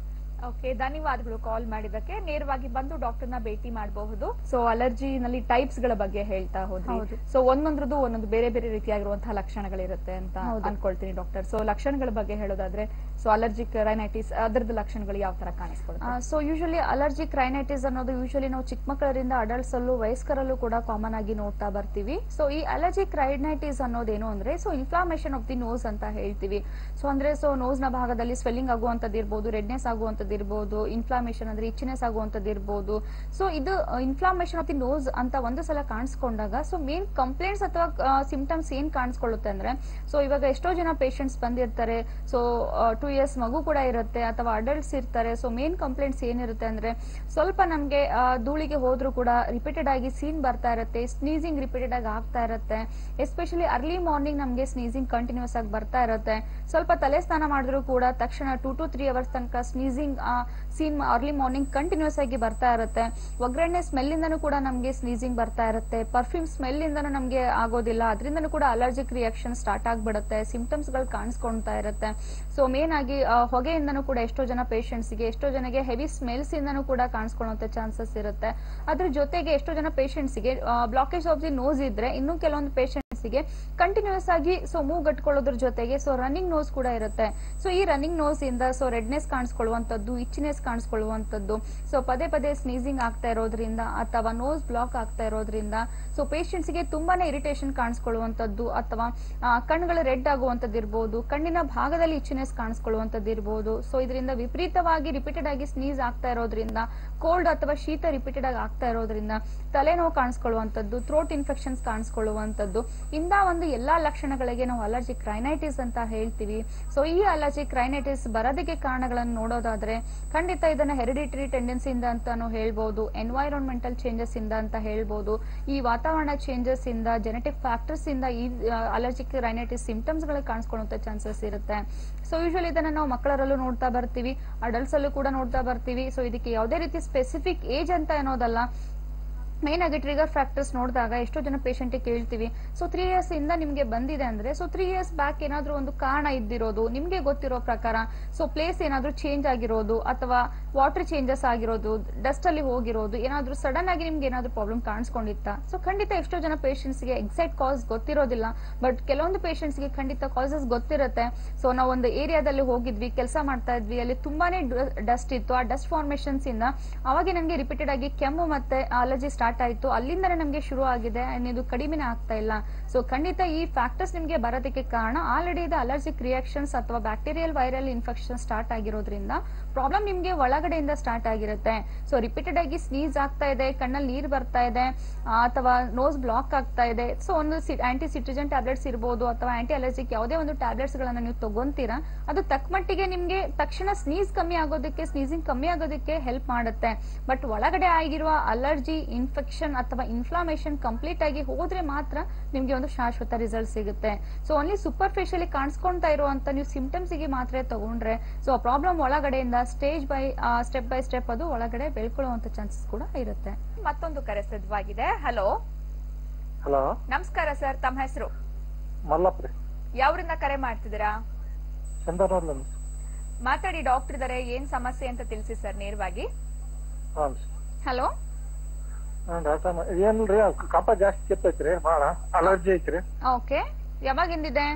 ಓಕೆ ಧನ್ಯವಾದಗಳು ಕಾಲ್ ಮಾಡಿದಕ್ಕೆ ನೇರವಾಗಿ ಬಂದು ಡಾಕ್ಟರ್ನ ಭೇಟಿ ಮಾಡಬಹುದು ಸೊ ಅಲರ್ಜಿ ನಲ್ಲಿ ಟೈಪ್ಸ್ ಗಳ ಬಗ್ಗೆ ಹೇಳ್ತಾ ಹೋದ್ವಿ ಹೌದು. ಸೊ ಒಂದೊಂದ್ರದ್ದು ಒಂದೊಂದು ಬೇರೆ ಬೇರೆ ರೀತಿಯಾಗಿರುವಂತಹ ಲಕ್ಷಣಗಳಿರುತ್ತೆ ಅಂತ ಅನ್ಕೊಳ್ತೀನಿ ಡಾಕ್ಟರ್ ಸೊ ಲಕ್ಷಣಗಳ ಬಗ್ಗೆ ಹೇಳೋದಾದ್ರೆ ಸೊ ಅಲರ್ಜಿಕ್ ರೈನೈಟಿಸ್ ಅದರದ್ದು ಲಕ್ಷಣಗಳು ಯಾವ ತರ ಕಾಣಿಸ್ಕೊಳುತ್ತೆ ಸೊ ಯೂಶಲಿ ಅಲರ್ಜಿಕ್ ರೈನೈಟಿಸ್ ಅನ್ನೋದು ಯೂಶಲಿ ನಾವು ಚಿಕ್ಕ ಮಕ್ಕಳರಿಂದ ಅಡಲ್ಟ್ಸ್ ಅಲ್ಲೂ ವಯಸ್ಕರಲ್ಲೂ ಕೂಡ ಕಾಮನ್ ಆಗಿ ನೋಡ್ತಾ ಬರ್ತೀವಿ ಸೊ ಈ ಅಲರ್ಜಿಕ್ ರೈನೈಟಿಸ್ ಅನ್ನೋದೇನು ಅಂದ್ರೆ so inflammation of the nose ಅಂತ ಹೇಳ್ತೀವಿ ಸೊ ಅಂದ್ರೆ ಸೊ ನೋಸ್ ನ ಭಾಗದಲ್ಲಿ ಸ್ವೆಲ್ಲಿಂಗ್ ಆಗುವಂತದ್ದು ಇರ್ಬೋದು ರೆಡ್ನೆಸ್ ಆಗುವಂತದ್ದು ಇರ್ಬೋದು ಇನ್ಫ್ಲಾಮೇಶನ್ ಅಂದ್ರೆ ಇಚ್ಚಿನೆಸ್ ಆಗುವಂತದ್ದು ಇರ್ಬೋದು ಸೊ ಇದು ಇನ್ಫ್ಲಾಮೇಶನ್ ಆಫ್ ದಿ ನೋಸ್ ಅಂತ ಒಂದು ಸಲ ಕಾಣಿಸ್ಕೊಂಡಾಗ ಸೊ ಮೇನ್ ಕಂಪ್ಲೇಂಟ್ಸ್ ಅಥವಾ ಸಿಂಪ್ಟಮ್ಸ್ ಏನ್ ಕಾಣಿಸ್ಕೊಳ್ಳುತ್ತೆ ಅಂದ್ರೆ ಸೊ ಇವಾಗ ಎಷ್ಟೋ ಜನ ಪೇಷಂಟ್ಸ್ ಬಂದಿರ್ತಾರೆ ಸೊ ಟೂ ಇಯರ್ಸ್ ಮಗು ಕೂಡ ಇರುತ್ತೆ ಅಥವಾ ಅಡಲ್ಟ್ಸ್ ಇರ್ತಾರೆ ಸೊ ಮೇನ್ ಕಂಪ್ಲೇಂಟ್ಸ್ ಏನಿರುತ್ತೆ ಅಂದ್ರೆ ಸ್ವಲ್ಪ ನಮ್ಗೆ ಆ, ಧೂಳಿಗೆ ಹೋದ್ರೂ ಕೂಡ ರಿಪೀಟೆಡ್ ಆಗಿ ಸೀನ್ ಬರ್ತಾ ಇರುತ್ತೆ ಸ್ನೀಸಿಂಗ್ ರಿಪೀಟೆಡ್ ಆಗಿ ಆಗ್ತಾ ಇರುತ್ತೆ ಎಸ್ಪೆಷಲಿ ಅರ್ಲಿ ಮಾರ್ನಿಂಗ್ ನಮ್ಗೆ ಸ್ನೀಸಿಂಗ್ ಕಂಟಿನ್ಯೂಸ್ ಆಗಿ ಬರ್ತಾ ಇರುತ್ತೆ ಸ್ವಲ್ಪ ತಲೆ ಸ್ನಾನ ಮಾಡಿದ್ರು ಕೂಡ ತಕ್ಷಣ ಟೂ ಟು ತ್ರೀ ಅವರ್ಸ್ ತನಕ ಸ್ನೀಸಿಂಗ್ ಸೀನ್ ಅರ್ಲಿ ಮಾರ್ನಿಂಗ್ ಕಂಟಿನ್ಯೂಸ್ ಆಗಿ ಬರ್ತಾ ಇರುತ್ತೆ ಒಗ್ಗರಣೆ ಸ್ಮೆಲ್ ಇಂದನೂ ಕೂಡ ನಮ್ಗೆ ಸ್ನೀಸಿಂಗ್ ಬರ್ತಾ ಇರುತ್ತೆ ಪರ್ಫ್ಯೂಮ್ ಸ್ಮೆಲ್ ಇಂದನೂ ನಮ್ಗೆ ಆಗೋದಿಲ್ಲ ಅದರಿಂದನೂ ಕೂಡ ಅಲರ್ಜಿಕ್ ರಿಯಾಕ್ಷನ್ ಸ್ಟಾರ್ಟ್ ಆಗ್ಬಿಡುತ್ತೆ ಸಿಂಪ್ಟಮ್ಸ್ ಗಳು ಕಾಣಿಸ್ಕೊಳ್ತಾ ಇರುತ್ತೆ ಸೊ ಮೇನ್ ಆಗಿ ಆ, ಹೊಗೆಯಿಂದನೂ ಕೂಡ ಎಷ್ಟೋ ಜನ patients ಗೆ ಎಷ್ಟೋ ಜನಗೆ ಹೆವಿ ಸ್ಮೆಲ್ಸ್ ಇಂದನೂ ಕೂಡ ಕಾಣಿಸ್ಕೊಳ್ಳುವಂತ ಚಾನ್ಸಸ್ ಇರುತ್ತೆ ಅದ್ರ ಜೊತೆಗೆ ಎಷ್ಟೋ ಜನ patients ಗೆ ಬ್ಲಾಕೇಜ್ ಆಫ್ ದಿ ನೋಸ್ ಇದ್ರೆ ಇನ್ನು ಕೆಲವೊಂದು patients ಗೆ ಕಂಟಿನ್ಯೂಸ್ ಆಗಿ ಸೊ ಮೂವ್ ಗಟ್ಕೊಳ್ಳೋದ್ರ ಜೊತೆಗೆ ಸೊ ರನ್ನಿಂಗ್ ನೋಸ್ ಕೂಡ ಇರುತ್ತೆ ಸೊ ಈ ರನ್ನಿಂಗ್ ನೋಸ್ ಇಂದ ಸೊ ರೆಡ್ನೆಸ್ ಕಾಣಿಸ್ಕೊಳ್ಳುವಂತದ್ದು ಇಚ್ಚಿನೆಸ್ ಕಾಣಿಸ್ಕೊಳ್ಳುವಂತದ್ದು ಸೊ ಪದೇ ಪದೇ ಸ್ನೀಸಿಂಗ್ ಆಗ್ತಾ ಇರೋದ್ರಿಂದ ಅಥವಾ ನೋಸ್ ಬ್ಲಾಕ್ ಆಗ್ತಾ ಇರೋದ್ರಿಂದ ಸೊ ಪೇಷಂಟ್ಸ್ ಗೆ ತುಂಬಾನೇ ಇರಿಟೇಷನ್ ಕಾಣಿಸ್ಕೊಳ್ಳುವಂತದ್ದು ಅಥವಾ ಆ, ಕಣ್ಗಳು ರೆಡ್ ಆಗುವಂತದ್ದು ಇರ್ಬೋದು ಕಣ್ಣಿನ ಭಾಗದಲ್ಲಿ ಇಚ್ಚಿನೆಸ್ ಕಾಣಿಸ್ಕೊಳ್ಳುವಂತದ್ದು ಇರ್ಬೋದು ಸೊ ಇದರಿಂದ ವಿಪರೀತವಾಗಿ ರಿಪೀಟೆಡ್ ಆಗಿ ಸ್ನೀಸ್ ಆಗ್ತಾ ಇರೋದ್ರಿಂದ ಕೋಲ್ಡ್ ಅಥವಾ ಶೀತ ರಿಪೀಟೆಡ್ ಆಗಿ ಆಗ್ತಾ ಇರೋದ್ರಿಂದ ತಲೆನೋವು ಕಾಣಿಸ್ಕೊಳ್ಳುವಂತದ್ದು ಥ್ರೋಟ್ ಇನ್ಫೆಕ್ಷನ್ಸ್ ಕಾಣಿಸ್ಕೊಳ್ಳುವಂತದ್ದು ಇಂಥ ಒಂದು ಎಲ್ಲಾ ಲಕ್ಷಣಗಳಿಗೆ ನಾವು ಅಲರ್ಜಿಕ್ ರೈನೈಟಿಸ್ ಅಂತ ಹೇಳ್ತೀವಿ ಸೊ ಈ ಅಲರ್ಜಿಕ್ ರೈನೈಟಿಸ್ ಬರೋದಕ್ಕೆ ಕಾರಣಗಳನ್ನು ನೋಡೋದಾದ್ರೆ ಖಂಡಿತ ಇದನ್ನ ಹೆರಿಡಿಟರಿ ಟೆಂಡೆನ್ಸಿ ಇಂದ ಅಂತಾನು ಹೇಳ್ಬೋದು ಎನ್ವೈರನ್ಮೆಂಟಲ್ ಚೇಂಜಸ್ ಇಂದ ಅಂತ ಹೇಳ್ಬೋದು ಈ ವಾತಾವರಣ ಚೇಂಜಸ್ ಇಂದ ಜೆನೆಟಿಕ್ ಫ್ಯಾಕ್ಟರ್ಸ್ ಇಂದ ಈ ಅಲರ್ಜಿಕ್ ರೈನೈಟಿಸ್ ಸಿಂಪ್ಟಮ್ಸ್ ಗಳು ಕಾಣಿಸ್ಕೊಳ್ಳುವಂತ ಚಾನ್ಸಸ್ ಇರುತ್ತೆ ಸೊ ಯೂಶಲಿ ಇದನ್ನ ನಾವು ಮಕ್ಕಳರಲ್ಲೂ ನೋಡ್ತಾ ಬರ್ತೀವಿ ಅಡಲ್ಟ್ಸ್ ಅಲ್ಲೂ ಕೂಡ ನೋಡ್ತಾ ಬರ್ತೀವಿ ಸೊ ಇದಕ್ಕೆ ಯಾವುದೇ ರೀತಿ ಸ್ಪೆಸಿಫಿಕ್ ಏಜ್ ಅಂತ ಅನ್ನೋದಲ್ಲ ಮೇನ್ ಆಗಿ ಟ್ರಿಗರ್ ಫ್ಯಾಕ್ಟರ್ಸ್ ನೋಡಿದಾಗ ಎಷ್ಟೋ ಜನ ಪೇಷಂಟ್ ಕೇಳ್ತೀವಿ ಸೊ ತ್ರೀ ಇಯರ್ಸ್ ಇಂದ ನಿಮ್ಗೆ ಬಂದಿದೆ ಅಂದ್ರೆ ಸೊ ತ್ರೀ ಇಯರ್ಸ್ ಬ್ಯಾಕ್ ಏನಾದ್ರೂ ಒಂದು ಕಾರಣ ಇದ್ದಿರೋದು ನಿಮ್ಗೆ ಗೊತ್ತಿರೋ ಪ್ರಕಾರ ಸೊ ಪ್ಲೇಸ್ ಏನಾದ್ರೂ ಚೇಂಜ್ ಆಗಿರೋದು ಅಥವಾ ವಾಟರ್ ಚೇಂಜಸ್ ಆಗಿರೋದು ಡಸ್ಟ್ ಅಲ್ಲಿ ಹೋಗಿರೋದು ಏನಾದ್ರೂ ಸಡನ್ ಆಗಿ ನಿಮ್ಗೆ ಏನಾದ್ರೂ ಪ್ರಾಬ್ಲಮ್ ಕಾಣಿಸ್ಕೊಂಡಿತ್ತ ಸೊ ಖಂಡಿತ ಎಷ್ಟೋ ಜನ patients ಗೆ ಎಕ್ಸಾಕ್ಟ್ ಕಾಸ್ ಗೊತ್ತಿರೋದಿಲ್ಲ ಬಟ್ ಕೆಲವೊಂದು patients ಗೆ ಖಂಡಿತ ಕಾಸಸ್ ಗೊತ್ತಿರುತ್ತೆ ಸೊ ನಾವು ಒಂದು ಏರಿಯಾದಲ್ಲಿ ಹೋಗಿದ್ವಿ ಕೆಲಸ ಮಾಡ್ತಾ ಇದ್ವಿ ಅಲ್ಲಿ ತುಂಬಾನೇ ಡಸ್ಟ್ ಇತ್ತು ಆ ಡಸ್ಟ್ ಫಾರ್ಮೇಶನ್ಸ್ ಇಂದ ಅವಾಗ ನನಗೆ ರಿಪೀಟೆಡ್ ಆಗಿ ಕೆಮ್ಮು ಮತ್ತೆ ಅಲರ್ಜಿ ಸ್ಟಾರ್ಟ್ ಆಯ್ತು ಅಲ್ಲಿಂದನೇ ನಮಗೆ ಶುರು ಆಗಿದೆ and ಇದು ಕಡಿಮೆನೇ ಆಗ್ತಾ ಇಲ್ಲ ಸೊ ಖಂಡಿತ ಈ ಫ್ಯಾಕ್ಟರ್ಸ್ ನಿಮಗೆ ಬರೋದಕ್ಕೆ ಕಾರಣ ಆಲ್ರೆಡಿ ಇದು ಅಲರ್ಜಿಕ್ ರಿಯಾಕ್ಷನ್ಸ್ ಅಥವಾ ಬ್ಯಾಕ್ಟೀರಿಯಲ್ ವೈರಲ್ ಇನ್ಫೆಕ್ಷನ್ ಸ್ಟಾರ್ಟ್ ಆಗಿರೋದ್ರಿಂದ ಪ್ರಾಬ್ಲಮ್ ನಿಮ್ಗೆ ಒಳಗಡೆಯಿಂದ ಸ್ಟಾರ್ಟ್ ಆಗಿರುತ್ತೆ ಸೊ ರಿಪೀಟೆಡ್ ಆಗಿ ಸ್ನೀಸ್ ಆಗ್ತಾ ಇದೆ ಕಣ್ಣಲ್ಲಿ ನೀರ್ ಬರ್ತಾ ಇದೆ ಆ, ಅಥವಾ ನೋಸ್ ಬ್ಲಾಕ್ ಆಗ್ತಾ ಇದೆ ಸೊ ಒಂದು ಆಂಟಿ ಸಿಟ್ರಿಜನ್ ಟ್ಯಾಬ್ಲೆಟ್ಸ್ ಇರ್ಬೋದು ಅಥವಾ ಆಂಟಿ ಅಲರ್ಜಿಕ್ ಯಾವುದೇ ಒಂದು ಟ್ಯಾಬ್ಲೆಟ್ಸ್ ಗಳನ್ನ ನೀವು ತಗೊಂತೀರಾ ಅದು ತಕ್ಕ ಮಟ್ಟಿಗೆ ನಿಮ್ಗೆ ತಕ್ಷಣ ಸ್ನೀಸ್ ಕಮ್ಮಿ ಆಗೋದಕ್ಕೆ ಸ್ನೀಸಿಂಗ್ ಕಮ್ಮಿ ಆಗೋದಕ್ಕೆ ಹೆಲ್ಪ್ ಮಾಡುತ್ತೆ ಬಟ್ ಒಳಗಡೆ ಆಗಿರುವ ಅಲರ್ಜಿ ಇನ್ಫೆಕ್ಷನ್ ಅಥವಾ ಇನ್ಫ್ಲಾಮೇಷನ್ ಕಂಪ್ಲೀಟ್ ಆಗಿ ಹೋದ್ರೆ ಮಾತ್ರ ನಿಮ್ಗೆ ಒಂದು ಶಾಶ್ವತ ರಿಸಲ್ಟ್ ಸಿಗುತ್ತೆ ಸೊ ಓನ್ಲಿ ಸೂಪರ್ಫಿಷಿಯಲಿ ಕಾಣಿಸ್ಕೊಂತಾ ಇರುವಂತ ನೀವು ಸಿಂಟಮ್ಸ್ ಗೆ ಮಾತ್ರ ತಗೊಂಡ್ರೆ ಸೊ ಪ್ರಾಬ್ಲಮ್ ಒಳಗಡೆಯಿಂದ stage by step by step ಅದು ಒಳಗಡೆ ಬೆಳ್ಕೊಳ್ಳುವಂತ ಚಾನ್ಸಸ್ ಕೂಡ ಇರುತ್ತೆ ಮತ್ತೊಂದು ಕರೆ ಸಿದ್ಧವಾಗಿದೆ ಹಲೋ ಹಲೋ ನಮಸ್ಕಾರ ಸರ್ ತಮ್ಮ ಹೆಸರು ಮಲ್ಲಪ್ಪ ರೀ ಯಾವ್ರಿಂದ ಕರೆ ಮಾಡ್ತಿದ್ದೀರಾ ಚಂದನೂರ್ಲಿ ಮಾತಾಡಿ ಡಾಕ್ಟರ್ ಇದಾರೆ ಏನ್ ಸಮಸ್ಯೆ ಅಂತ ತಿಳಿಸಿ ಸರ್ ನೇರವಾಗಿ ಹಾಂ ಹಲೋ ಹಾಂ ಡಾಕ್ಟರ್ ಏನಿಲ್ರಿ ಅದ್ ಕಫ ಜಾಸ್ತಿ ಕೆತ್ತೈತ್ರಿ ಭಾಳ ಅಲರ್ಜಿ ಐತ್ರಿ ಓಕೆ ಯಾವಾಗಿಂದಿದೆ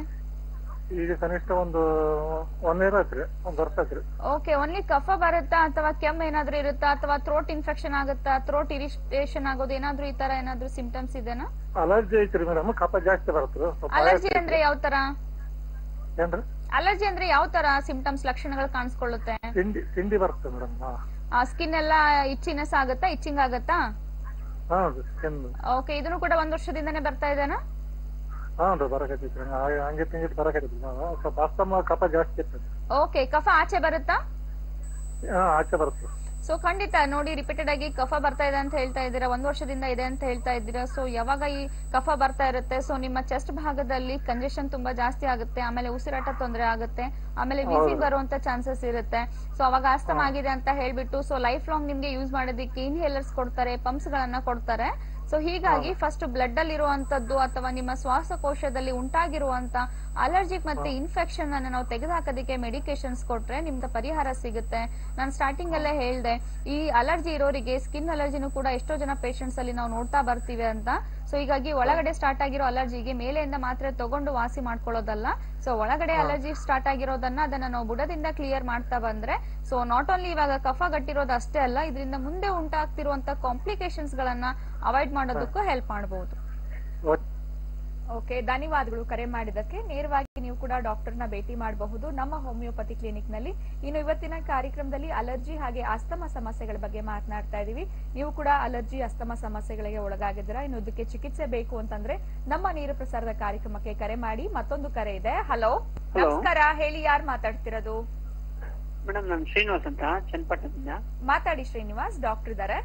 ಈಗ ಕನಿಷ್ಠ ಒಂದು ಒನ್ ಇಯರ್ ಐತ್ರಿ ಒಂದ್ ವರ್ಷ ಐತ್ರಿ ಓಕೆ ಓನ್ಲಿ ಕಫ ಬರುತ್ತಾ ಅಥವಾ ಕೆಮ್ಮು ಏನಾದ್ರೂ ಇರುತ್ತಾ ಅಥವಾ ಥ್ರೋಟ್ ಇನ್ಫೆಕ್ಷನ್ ಆಗುತ್ತಾ ಥ್ರೋಟ್ ಇರಿಟೇಷನ್ ಆಗೋದು ಏನಾದ್ರೂ ಈ ತರ ಏನಾದ್ರೂ ಸಿಂಟಮ್ಸ್ ಇದೆನಾ ಅಲರ್ಜಿ ಐತ್ರಿ ಮೇಡಮ್ ಕಫ ಜಾಸ್ತಿ ಬರತ್ರಿ ಸ್ವಲ್ಪ ಅಲರ್ಜಿ ಅಂದ್ರೆ ಯಾವ ತರ ಏನ್ರಿ ಅಲರ್ಜಿ ಅಂದ್ರೆ ಯಾವ ತರ ಸಿಂಟಮ್ಸ್ ಲಕ್ಷಣಗಳು ಕಾಣಿಸ್ಕೊಳ್ಳುತ್ತೆ ತಿಂಡಿ ತಿಂಡಿ ಬರುತ್ತೆ ಮೇಡಮ್ ಸ್ಕಿನ್ ಎಲ್ಲ ಇಚ್ಚಿನೆಸ್ ಆಗುತ್ತಾ ಇಚ್ಚಿಂಗ್ ಆಗುತ್ತಾ ಹಾ ಸ್ಕಿನ್ ಓಕೆ ಇದನ್ನು ಕೂಡ ಒಂದ್ ವರ್ಷದಿಂದನೇ ಬರ್ತಾ ಇದೆನಾ ಹಾಂ ರೀ ಬರಕತ್ತೈತ್ರಿ ಹಂಗೆ ತಿಂಗಿಟ್ ಬರಕತ್ತೈತಿ ನಾವು ಸ್ವಲ್ಪ ಅಸ್ತಮ ಕಫ ಜಾಸ್ತಿ ಇರ್ತೈತಿ ಓಕೆ ಕಫ ಆಚೆ ಬರುತ್ತಾ ಹಾ ಆಚೆ ಬರುತ್ತೆ ಸೊ ಖಂಡಿತ ನೋಡಿ ರಿಪೀಟೆಡ್ ಆಗಿ ಕಫ ಬರ್ತಾ ಇದೆ ಅಂತ ಹೇಳ್ತಾ ಇದ್ದೀರಾ ಒಂದ್ ವರ್ಷದಿಂದ ಇದೆ ಅಂತ ಹೇಳ್ತಾ ಇದ್ದೀರಾ ಸೊ ಯಾವಾಗ ಈ ಕಫ ಬರ್ತಾ ಇರುತ್ತೆ ಸೊ ನಿಮ್ಮ ಚೆಸ್ಟ್ ಭಾಗದಲ್ಲಿ ಕಂಜೆಷನ್ ತುಂಬಾ ಜಾಸ್ತಿ ಆಗುತ್ತೆ ಆಮೇಲೆ ಉಸಿರಾಟ ತೊಂದರೆ ಆಗುತ್ತೆ ಆಮೇಲೆ ವೀಸಿಂಗ್ ಬರುವಂತ ಚಾನ್ಸಸ್ ಇರುತ್ತೆ ಸೊ ಅವಾಗ ಆಸ್ತಮ ಆಗಿದೆ ಅಂತ ಹೇಳ್ಬಿಟ್ಟು ಸೊ ಲೈಫ್ ಲಾಂಗ್ ನಿಮ್ಗೆ ಯೂಸ್ ಮಾಡೋದಕ್ಕೆ ಇನ್ಹೇಲರ್ಸ್ ಕೊಡ್ತಾರೆ ಪಂಪ್ಸ್ ಗಳನ್ನ ಕೊಡ್ತಾರೆ ಸೊ ಹೀಗಾಗಿ ಫಸ್ಟ್ ಬ್ಲಡ್ ಅಲ್ಲಿ ಇರುವಂತದ್ದು ಅಥವಾ ನಿಮ್ಮ ಶ್ವಾಸಕೋಶದಲ್ಲಿ ಉಂಟಾಗಿರುವಂತ ಅಲರ್ಜಿಕ್ ಮತ್ತೆ ಇನ್ಫೆಕ್ಷನ್ ಅನ್ನ ನಾವು ತೆಗೆದುಹಾಕೋದಕ್ಕೆ ಮೆಡಿಕೇಶನ್ಸ್ ಕೊಟ್ರೆ ನಿಮ್ಗೆ ಪರಿಹಾರ ಸಿಗುತ್ತೆ ನಾನು ಸ್ಟಾರ್ಟಿಂಗ್ ಅಲ್ಲೇ ಹೇಳ್ದೆ ಈ ಅಲರ್ಜಿ ಇರೋರಿಗೆ ಸ್ಕಿನ್ ಅಲರ್ಜಿನೂ ಕೂಡ ಎಷ್ಟೋ ಜನ ಪೇಷಂಟ್ಸ್ ಅಲ್ಲಿ ನಾವು ನೋಡ್ತಾ ಬರ್ತೀವಿ ಅಂತ ಸೊ ಹೀಗಾಗಿ ಒಳಗಡೆ ಸ್ಟಾರ್ಟ್ ಆಗಿರೋ ಅಲರ್ಜಿಗೆ ಮೇಲೆಯಿಂದ ಮಾತ್ರೆ ತಗೊಂಡು ವಾಸಿ ಮಾಡ್ಕೊಳ್ಳೋದಲ್ಲ ಸೊ ಒಳಗಡೆ ಅಲರ್ಜಿ ಸ್ಟಾರ್ಟ್ ಆಗಿರೋದನ್ನ ಅದನ್ನ ನಾವು ಬುಡದಿಂದ ಕ್ಲಿಯರ್ ಮಾಡ್ತಾ ಬಂದ್ರೆ ಸೊ ನಾಟ್ ಓನ್ಲಿ ಇವಾಗ ಕಫ ಗಟ್ಟಿರೋದು ಅಷ್ಟೇ ಅಲ್ಲ ಇದರಿಂದ ಮುಂದೆ ಉಂಟಾಗ್ತಿರುವಂತ ಕಾಂಪ್ಲಿಕೇಶನ್ಸ್ ಗಳನ್ನ ಅವಾಯ್ಡ್ ಮಾಡೋದಕ್ಕೂ ಹೆಲ್ಪ್ ಮಾಡಬಹುದು ಓಕೆ ಧನ್ಯವಾದಗಳು ಕರೆ ಮಾಡಿದ್ದಕ್ಕೆ ನೇರವಾಗಿ ನೀವು ಕೂಡ ಡಾಕ್ಟರ್ನ ಭೇಟಿ ಮಾಡಬಹುದು ನಮ್ಮ ಹೋಮಿಯೋಪತಿ ಕ್ಲಿನಿಕ್ ನಲ್ಲಿ ಇನ್ನು ಇವತ್ತಿನ ಕಾರ್ಯಕ್ರಮದಲ್ಲಿ ಅಲರ್ಜಿ ಹಾಗೆ ಅಸ್ತಮ ಸಮಸ್ಯೆಗಳ ಬಗ್ಗೆ ಮಾತನಾಡ್ತಾ ಇದೀವಿ ನೀವು ಕೂಡ ಅಲರ್ಜಿ ಅಸ್ತಮ ಸಮಸ್ಯೆಗಳಿಗೆ ಒಳಗಾಗಿದ್ದೀರಾ ಇನ್ನು ಇದಕ್ಕೆ ಚಿಕಿತ್ಸೆ ಬೇಕು ಅಂತಂದ್ರೆ ನಮ್ಮ ನೀರು ಪ್ರಸಾರದ ಕಾರ್ಯಕ್ರಮಕ್ಕೆ ಕರೆ ಮಾಡಿ ಮತ್ತೊಂದು ಕರೆ ಇದೆ ಹಲೋ ನಮಸ್ಕಾರ ಹೇಳಿ ಯಾರು ಮಾತಾಡ್ತಿರೋದು ಮೇಡಮ್ ನಾನು ಶ್ರೀನಿವಾಸ್ ಅಂತ ಚನ್ನಪಟ್ಟಣದಿಂದ ಮಾತಾಡಿ ಶ್ರೀನಿವಾಸ್ ಡಾಕ್ಟರ್ ಇದಾರೆ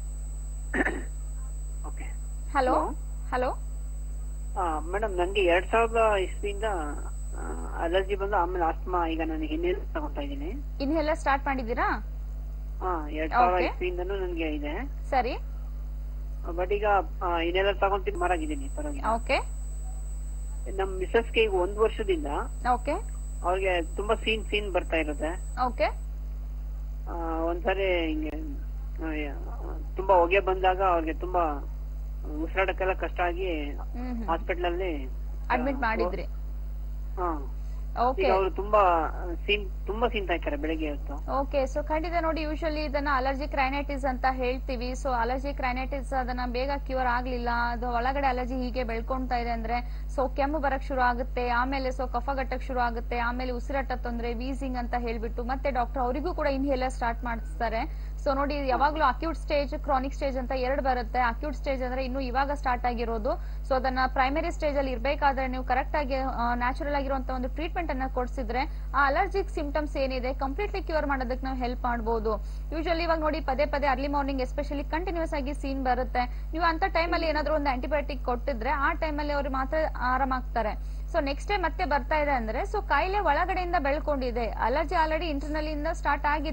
ಓಕೆ ಹಲೋ ಹಲೋ ಮೇಡಮ್ ನನಗೆ ಎರಡ್ ಸಾವಿರದ ಇಸ್ವಿಯಿಂದ ಅಲರ್ಜಿ ಬಂದು ಆಮೇಲೆ ಆಸ್ತಮಾ ಈಗ ನನಗೆ ಹಿನ್ನೆಲೆ ತಗೊಂತಾ ಇದ್ದೀನಿ ಇನ್ನೆಲ್ಲ ಸ್ಟಾರ್ಟ್ ಮಾಡಿದೀರಾ ಹಾ ಎರಡ್ ಸಾವಿರ Okay. ಇಸ್ವಿಯಿಂದನೂ ನನಗೆ ಇದೆ ಸರಿ ಬಟ್ ಈಗ ಇನ್ನೆಲ್ಲ ತಗೊಂತೀನಿ ಮರಾಗಿದ್ದೀನಿ ಪರವಾಗಿಲ್ಲ ಓಕೆ ನಮ್ ಮಿಸಸ್ಗೆ ಈಗ ಒಂದ್ ವರ್ಷದಿಂದ ಓಕೆ ಅವ್ರಿಗೆ ತುಂಬಾ ಸೀನ್ ಸೀನ್ ಬರ್ತಾ ಇರುತ್ತೆ ಓಕೆ ಆ, ಒಂದ್ಸರಿ ಹಿಂಗೆ ಆ, ಯಾ- ತುಂಬಾ ಹೊಗೆ ಬಂದಾಗ ಅವ್ರಿಗೆ ತುಂಬಾ ಉಸಿರಾಡಕ್ಕೆಲ್ಲ ಕಷ್ಟ ಆಗಿ ಹ್ಮ್ ಹಾಸ್ಪಿಟಲ್ ಅಲ್ಲಿ ಅಡ್ಮಿಟ್ ಮಾಡಿದ್ರಿ ಹಾ ಓಕೆ ಈಗ ಅವರು ತುಂಬಾ ಸೀನ್ ತುಂಬಾ ಸೀನ್ ತಾಯ್ತಾರೆ ಬೆಳಗ್ಗೆ ಹೊತ್ತು ಓಕೆ ಸೊ ಖಂಡಿತ ನೋಡಿ ಯೂಶಲಿ ಇದನ್ನ ಅಲರ್ಜಿ ಕ್ರೈನೈಟಿಸ್ ಅಂತ ಹೇಳ್ತೀವಿ ಸೊ ಅಲರ್ಜಿ ಕ್ರೈನೈಟಿಸ್ ಅದನ್ನ ಬೇಗ ಕ್ಯೂರ್ ಆಗ್ಲಿಲ್ಲ ಅದು ಒಳಗಡೆ ಅಲರ್ಜಿ ಹೀಗೆ ಬೆಳ್ಕೊಂತಾ ಇದೆ ಅಂದ್ರೆ ಸೊ ಕೆಮ್ಮು ಬರಕ್ ಶುರು ಆಗುತ್ತೆ ಆಮೇಲೆ ಸೊ ಕಫ ಗಟ್ಟಕ್ ಶುರು ಆಗುತ್ತೆ ಆಮೇಲೆ ಉಸಿರಾಟ ತೊಂದ್ರೆ ವೀಸಿಂಗ್ ಅಂತ ಹೇಳ್ಬಿಟ್ಟು ಮತ್ತೆ ಡಾಕ್ಟರ್ ಅವರಿಗೂ ಕೂಡ ಇನ್ಹೇಲರ್ ಸ್ಟಾರ್ಟ್ ಮಾಡಿಸ್ತಾರೆ ಸೊ ನೋಡಿ ಯಾವಾಗ್ಲೂ ಅಕ್ಯೂಟ್ ಸ್ಟೇಜ್ ಕ್ರಾನಿಕ್ ಸ್ಟೇಜ್ ಅಂತ ಎರಡು ಬರುತ್ತೆ ಅಕ್ಯೂಟ್ ಸ್ಟೇಜ್ ಅಂದ್ರೆ ಇನ್ನು ಇವಾಗ ಸ್ಟಾರ್ಟ್ ಆಗಿರೋದು ಸೊ ಅದನ್ನ ಪ್ರೈಮರಿ ಸ್ಟೇಜ್ ಅಲ್ಲಿ ಇರ್ಬೇಕಾದ್ರೆ ನೀವು ಕರೆಕ್ಟ್ ಆಗಿ ನ್ಯಾಚುರಲ್ ಆಗಿರುವಂತ ಒಂದು ಟ್ರೀಟ್ಮೆಂಟ್ ಅನ್ನ ಕೊಡ್ಸಿದ್ರೆ ಆ ಅಲರ್ಜಿಕ್ ಸಿಂಟಮ್ಸ್ ಏನಿದೆ ಕಂಪ್ಲೀಟ್ಲಿ ಕ್ಯೂರ್ ಮಾಡೋದಕ್ಕೆ ನಾವು ಹೆಲ್ಪ್ ಮಾಡಬಹುದು ಯೂಶಲಿ ಇವಾಗ ನೋಡಿ ಪದೇ ಪದೇ ಅರ್ಲಿ ಮಾರ್ನಿಂಗ್ ಎಸ್ಪೆಷಲಿ ಕಂಟಿನ್ಯೂಸ್ ಆಗಿ ಸೀನ್ ಬರುತ್ತೆ ನೀವು ಅಂತ ಟೈಮಲ್ಲಿ ಏನಾದ್ರೂ ಒಂದು ಆಂಟಿಬಯೋಟಿಕ್ ಕೊಟ್ಟಿದ್ರೆ ಆ ಟೈಮಲ್ಲಿ ಅವ್ರು ಮಾತ್ರ ಆರಾಮಾಗ್ತಾರೆ ಸೊ ನೆಕ್ಸ್ಟ್ ಟೈಮ್ ಮತ್ತೆ ಬರ್ತಾ ಇದೆ ಅಂದ್ರೆ ಸೊ ಕಾಯಿಲೆ ಒಳಗಡೆಯಿಂದ ಬೆಳ್ಕೊಂಡಿದೆ ಅಲರ್ಜಿ ಆಲ್ರೆಡಿ ಇಂಟರ್ನಲ್ ಇಂದ ಸ್ಟಾರ್ಟ್ ಆಗಿದೆ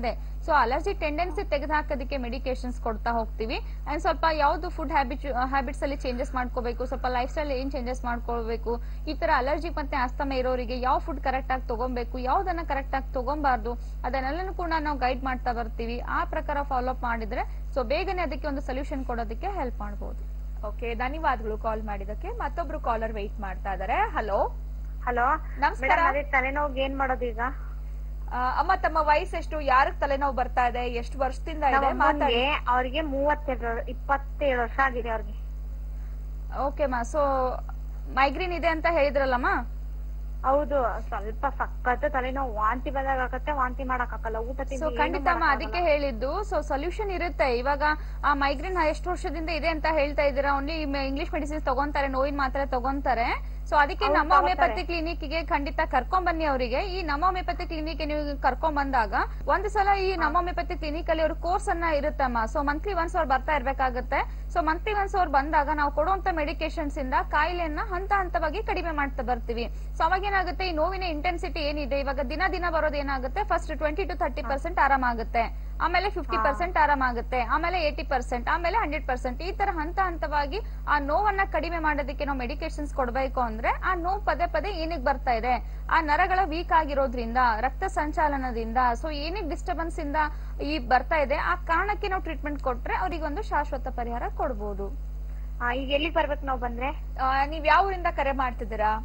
ಸೊ ಅಲರ್ಜಿ ಟೆಂಡೆನ್ಸಿ ತೆಗೆದುಹಾಕೋದಕ್ಕೆ ಮೆಡಿಕೇಶನ್ಸ್ ಕೊಡ್ತಾ ಹೋಗ್ತೀವಿ ಅಂಡ್ ಸ್ವಲ್ಪ ಯಾವ್ದು ಫುಡ್ ಹ್ಯಾಬಿಟ್ ಹ್ಯಾಬಿಟ್ಸ್ ಅಲ್ಲಿ ಚೇಂಜಸ್ ಮಾಡ್ಕೋಬೇಕು ಸ್ವಲ್ಪ ಲೈಫ್ ಸ್ಟೈಲ್ ಏನ್ ಚೇಂಜಸ್ ಮಾಡ್ಕೊಳ್ಬೇಕು ಈ ತರ ಅಲರ್ಜಿ ಮತ್ತೆ ಆಸ್ತಮ ಇರೋರಿಗೆ ಯಾವ ಫುಡ್ ಕರೆಕ್ಟ್ ಆಗಿ ತಗೊಬೇಕು ಯಾವ್ದನ್ನ ಕರೆಕ್ಟ್ ಆಗಿ ತಗೊಬಾರ್ದು ಅದನ್ನೆಲ್ಲನೂ ಕೂಡ ನಾವು ಗೈಡ್ ಮಾಡ್ತಾ ಬರ್ತೀವಿ ಆ ಪ್ರಕಾರ ಫಾಲೋ ಅಪ್ ಮಾಡಿದ್ರೆ ಸೊ ಬೇಗನೆ ಅದಕ್ಕೆ ಒಂದು ಸೊಲ್ಯೂಷನ್ ಕೊಡೋದಕ್ಕೆ ಹೆಲ್ಪ್ ಮಾಡಬಹುದು ಓಕೆ ಧನ್ಯವಾದಗಳು ಕಾಲ್ ಮಾಡಿದಕ್ಕೆ ಮತ್ತೊಬ್ರು ಕಾಲರ್ ವೆಯ್ಟ್ ಮಾಡ್ತಾ ಇದಾರೆ ಹಲೋ ಹಲೋ ನಮಸ್ಕಾರ. ಮೇಡಮ್ ಅದೇ ತಲೆನೋವು ಏನ್ ಮಾಡೋದು ಈಗ ಅಮ್ಮ ತಮ್ಮ ವಯಸ್ಸೆಷ್ಟು ಯಾರಿಗೆ ತಲೆನೋವು ಬರ್ತಾ ಇದೆ ಎಷ್ಟು ವರ್ಷದಿಂದ ಇದೆ ನಮ್ಮ ಮಾತಾಡಿ ಅಮ್ಮನ್ಗೆ ಅವ್ರಿಗೆ ಮೂವತ್ತೆರಡು ಇಪ್ಪತ್ತೇಳು ವರ್ಷ ಆಗಿದೆ ಅವ್ರಿಗೆ ಓಕೆ ಮಾ ಸೊ ಮೈಗ್ರೇನ್ ಇದೆ ಅಂತ ಹೇಳಿದ್ರಲ್ಲಮ್ಮ ಹೌದು ಸ್ವಲ್ಪ ಸಖತ್ ತಲೆನೋವು ವಾಂತಿ ಬಂದಾಗ ಆಗತ್ತೆ ವಾಂತಿ ಮಾಡಕ್ ಆಗಲ್ಲ ಊಟ ಸೊ ತಿಂಡಿ ಖಂಡಿತಮ್ಮ ಅದಕ್ಕೆ ಹೇಳಿದ್ದು ಸೊ ಸೊಲ್ಯೂಷನ್ ಇರುತ್ತೆ ಇವಾಗ ಆ ಮೈಗ್ರೇನ್ ಎಷ್ಟು ವರ್ಷದಿಂದ ಇದೆ ಅಂತ ಹೇಳ್ತಾ ಇದ್ದೀರಾ ಓನ್ಲಿ ಇಂಗ್ಲಿಷ್ ಮೆಡಿಸಿನ್ಸ್ ತಗೊಂತಾರೆ ನೋವಿನ ಮಾತ್ರೆ ತಗೊಂತಾರೆ ಸೊ ಅದಕ್ಕೆ ಹೌದು, ನಮ್ಮ ತಗೋತಾರೆ. ಹೋಮಿಯೋಪತಿ ಕ್ಲಿನಿಕ್ ಗೆ ಖಂಡಿತ ಕರ್ಕೊಂಡ್ ಬನ್ನಿ ಅವರಿಗೆ ಈ ನಮ್ಮ ಹೋಮಿಯೋಪತಿ ಕ್ಲಿನಿಕ್ ನೀವು ಕರ್ಕೊಂಡ್ ಬಂದಾಗ ಒಂದ್ ಸಲ ಈ ನಮ್ಮ ಹೋಮಿಯೋಪತಿ ಕ್ಲಿನಿಕ್ ಅಲ್ಲಿ ಅವ್ರ ಕೋರ್ಸ್ ಅನ್ನ ಇರುತ್ತಮ್ಮ ಸೊ ಮಂತ್ಲಿ ಒನ್ಸ್ ಅವ್ರು ಬರ್ತಾ ಇರ್ಬೇಕಾಗತ್ತೆ ಸೊ ಮಂತ್ಲಿ ಒನ್ಸ್ ಅವ್ರು ಬಂದಾಗ ನಾವು ಕೊಡುವಂತ ಮೆಡಿಕೇಶನ್ಸ್ ಇಂದ ಕಾಯಿಲೆಯನ್ನ ಹಂತ ಹಂತವಾಗಿ ಕಡಿಮೆ ಮಾಡ್ತಾ ಬರ್ತೀವಿ ಸೊ ಅವಾಗ ಏನಾಗುತ್ತೆ ಈ ನೋವಿನ ಇಂಟೆನ್ಸಿಟಿ ಏನಿದೆ ಇವಾಗ ದಿನ ದಿನ ಬರೋದು ಏನಾಗುತ್ತೆ first twenty to thirty percent ಆರಾಮಾಗುತ್ತೆ ಆಮೇಲೆ ಫಿಫ್ಟಿ ಪರ್ಸೆಂಟ್ ಆರಾಮಾಗುತ್ತೆ ಆಮೇಲೆ ಏಟಿ ಪರ್ಸೆಂಟ್ ಆಮೇಲೆ ಹಂಡ್ರೆಡ್ ಪರ್ಸೆಂಟ್ ಈ ತರ ಹಂತ ಹಂತವಾಗಿ ಆ ನೋವನ್ನ ಕಡಿಮೆ ಮಾಡೋದಕ್ಕೆ ನಾವು ಮೆಡಿಕೇಶನ್ಸ್ ಕೊಡಬೇಕು ಅಂದ್ರೆ ಆ ನೋವು ಪದೇ ಪದೇ ಏನಿಗೆ ಬರ್ತಾ ಇದೆ ಆ ನರಗಳ ವೀಕ್ ಆಗಿರೋದ್ರಿಂದ ರಕ್ತ ಸಂಚಾಲನದಿಂದ ಸೊ ಏನಿಗೆ ಡಿಸ್ಟರ್ಬೆನ್ಸ್ ಇಂದ ಈ ಬರ್ತಾ ಇದೆ ಆ ಕಾರಣಕ್ಕೆ ನಾವು ಟ್ರೀಟ್ಮೆಂಟ್ ಕೊಟ್ರೆ ಅವ್ರಿಗೆ ಒಂದು ಶಾಶ್ವತ ಪರಿಹಾರ ಕೊಡ್ಬೋದು ಆ, ಈಗ ಎಲ್ಲಿಗ್ ಬರ್ಬೇಕು ನಾವ್ ಬಂದ್ರೆ ಆ, ನೀವ್ ಯಾವ ಊರಿಂದ ಕರೆ ಮಾಡ್ತಿದ್ದೀರಾ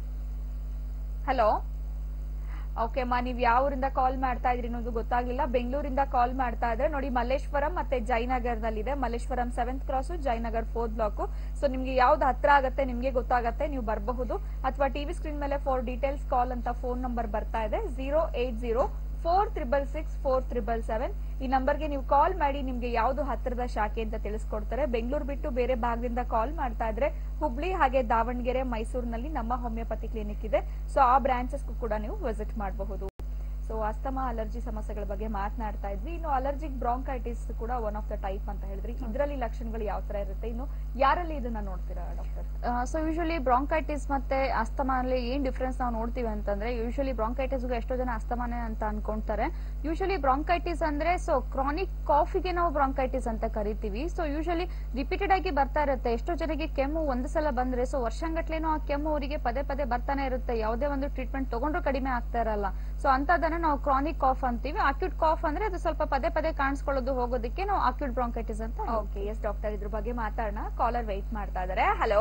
ಹಲೋ ಓಕೆ ಅಮ್ಮ ನೀವ್ ಯಾವ ಊರಿಂದ ಕಾಲ್ ಮಾಡ್ತಾ ಇದ್ರಿ ಅನ್ನೋದು ಗೊತ್ತಾಗ್ಲಿಲ್ಲ ಬೆಂಗಳೂರಿಂದ ಕಾಲ್ ಮಾಡ್ತಾ ಇದ್ರೆ ನೋಡಿ ಮಲ್ಲೇಶ್ವರಂ ಮತ್ತೆ ಜಯನಗರದಲ್ಲಿದೆ Malleshwaram seventh cross Jayanagar fourth block so ನಿಮ್ಗೆ ಯಾವ್ದು ಹತ್ರ ಆಗತ್ತೆ ನಿಮ್ಗೆ ಗೊತ್ತಾಗತ್ತೆ ನೀವು ಬರಬಹುದು ಅಥವಾ ಟಿವಿ ಸ್ಕ್ರೀನ್ ಮೇಲೆ ಫಾರ್ ಡೀಟೇಲ್ಸ್ ಕಾಲ್ ಅಂತ ಫೋನ್ ನಂಬರ್ ಬರ್ತಾ ಇದೆ zero eight zero four triple six four triple seven ಈ ನಂಬರ್ಗೆ ನೀವು ಕಾಲ್ ಮಾಡಿ ನಿಮ್ಗೆ ಯಾವ್ದು ಹತ್ತಿರದ ಶಾಖೆ ಅಂತ ತಿಳಿಸ್ಕೊಡ್ತಾರೆ ಬೆಂಗಳೂರು ಬಿಟ್ಟು ಬೇರೆ ಭಾಗದಿಂದ ಕಾಲ್ ಮಾಡ್ತಾ ಇದ್ರೆ ಹುಬ್ಳಿ ಹಾಗೆ ದಾವಣಗೆರೆ ಮೈಸೂರಿನಲ್ಲಿ ನಮ್ಮ ಹೋಮಿಯೋಪತಿ ಕ್ಲಿನಿಕ್ ಇದೆ ಸೊ ಆ ಬ್ರಾಂಚಸ್ಗೂ ಕೂಡ ನೀವು ವಿಸಿಟ್ ಮಾಡಬಹುದು ಸೊ ಅಸ್ತಮಾ ಅಲರ್ಜಿ ಸಮಸ್ಯೆಗಳ ಬಗ್ಗೆ ಮಾತನಾಡ್ತಾ ಇದ್ವಿ ಇನ್ನು ಅಲರ್ಜಿಕ್ ಬ್ರಾಂಕೈಟಿಸ್ ಕೂಡ ಒನ್ ಆಫ್ ದ ಟೈಪ್ ಅಂತ ಹೇಳಿದ್ರಿ ಇದರಲ್ಲಿ ಲಕ್ಷಣಗಳು ಯಾವ ತರ ಇರುತ್ತೆ ಇನ್ನು ಯಾರಲ್ಲಿ ಇದನ್ನ ನೋಡ್ತೀರಾ ಡಾಕ್ಟರ್ ಸೊ ಯೂಶಲಿ ಬ್ರಾಂಕೈಟಿಸ್ ಮತ್ತೆ ಅಸ್ತಮಾ ಅಲ್ಲಿ ಏನ್ ಡಿಫ್ರೆನ್ಸ್ ನಾವು ನೋಡ್ತೀವಿ ಅಂತಂದ್ರೆ ಯೂಶಲಿ ಬ್ರಾಂಕೈಟಿಸ್ ಎಷ್ಟೋ ಜನ ಅಸ್ತಮಾನೇ ಅಂತ ಅನ್ಕೊಂತಾರೆ ಯೂಶಲಿ ಬ್ರಾಂಕೈಟಿಸ್ ಅಂದ್ರೆ ಸೊ ಕ್ರಾನಿಕ್ ಕಾಫಿಗೆ ನಾವು ಬ್ರಾಂಕೈಟಿಸ್ ಅಂತ ಕರಿತೀವಿ ಸೊ ಯೂಶಲಿ ರಿಪೀಟೆಡ್ ಆಗಿ ಬರ್ತಾ ಇರುತ್ತೆ ಎಷ್ಟೋ ಜನಕ್ಕೆ ಕೆಮ್ಮು ಒಂದು ಸಲ ಬಂದ್ರೆ ಸೊ ವರ್ಷಂಗಟ್ಲೇನೋ ಆ ಕೆಮ್ಮು ಅವರಿಗೆ ಪದೇ ಪದೇ ಬರ್ತಾನೆ ಇರುತ್ತೆ ಯಾವುದೇ ಒಂದು ಟ್ರೀಟ್ಮೆಂಟ್ ತಗೊಂಡ್ರು ಕಡಿಮೆ ಆಗ್ತಾ ಇರಲ್ಲ ಸೊ ಅಂತದನ್ನ ನಾವು ಕ್ರಾನಿಕ್ ಕಾಫ್ ಅಂತೀವಿ ಅಕ್ಯೂಟ್ ಕಾಫ್ ಅಂದ್ರೆ ಅದು ಸ್ವಲ್ಪ ಪದೇ ಪದೇ ಕಾಣಿಸ್ಕೊಳ್ಳೋದು ಹೋಗೋದಕ್ಕೆ ನಾವು ಅಕ್ಯೂಟ್ ಬ್ರಾಂಕೈಟಿಸ್ ಅಂತ ಹೇಳ್ತೀವಿ. ಓಕೆ ಎಸ್ ಡಾಕ್ಟರ್ ಇದ್ರ ಬಗ್ಗೆ ಮಾತಾಡೋಣ ಕಾಲರ್ ವೆಯ್ಟ್ ಮಾಡ್ತಾ ಇದಾರೆ ಹಲೋ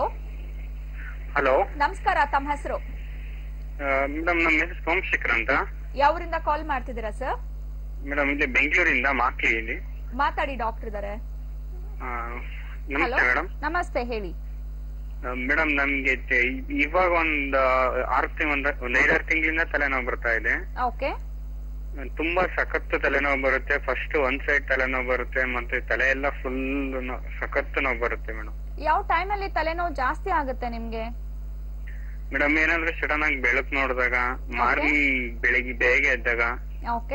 ಹಲೋ ನಮಸ್ಕಾರ ತಮ್ಮ ಹೆಸರು ಮೇಡಮ್ ನಮ್ಮ ಹೆಸರು ಸೋಮಶೇಖರ್ ಅಂತ ಯಾವೂರಿಂದ ಕಾಲ್ ಮಾಡ್ತಿದ್ದೀರಾ ಸರ್ ಮೇಡಮ್ ಇಲ್ಲಿ ಬೆಂಗಳೂರಿಂದ ಮಾಕ್ಲಿ ಇಲ್ಲಿ ಮಾತಾಡಿ ಡಾಕ್ಟರ್ ಇದಾರೆ ಆ, ಹಲೋ ನಮಸ್ತೆ ಮೇಡಮ್ ನಮಸ್ತೆ ಹೇಳಿ ಮೇಡಮ್ ನಮ್ಗೆ ತೆ- ಇವಾಗ ಒಂದ್ ಆರು ತಿಂಗ್ ಒಂದ್ ಒಂದ್ ಐದಾರು ತಿಂಗಳಿಂದ ತಲೆನೋವು ಬರ್ತಾ ಇದೆ ಓಕೆ ತುಂಬಾ ಸಖತ್ತು ತಲೆನೋವು ಬರುತ್ತೆ ಫಸ್ಟ್ ಒಂದ್ ಸೈಡ್ ತಲೆನೋವು ಬರುತ್ತೆ ಮತ್ತೆ ತಲೆ ಎಲ್ಲ ಫುಲ್ ಸಖತ್ತು ನೋವು ಬರುತ್ತೆ ಮೇಡಮ್ ಯಾವ ಟೈಮ್ ಅಲ್ಲಿ ತಲೆನೋವು ಜಾಸ್ತಿ ಆಗುತ್ತೆ ನಿಮ್ಗೆ ಮೇಡಮ್ ಏನಾದ್ರೆ ಸಡನ್ ಆಗಿ ಬೆಳಕು ನೋಡಿದಾಗ ಮಾರ್ನಿಂಗ್ ಬೆಳಿಗ್ಗೆ ಬೇಗ ಎದ್ದಾಗ ಓಕೆ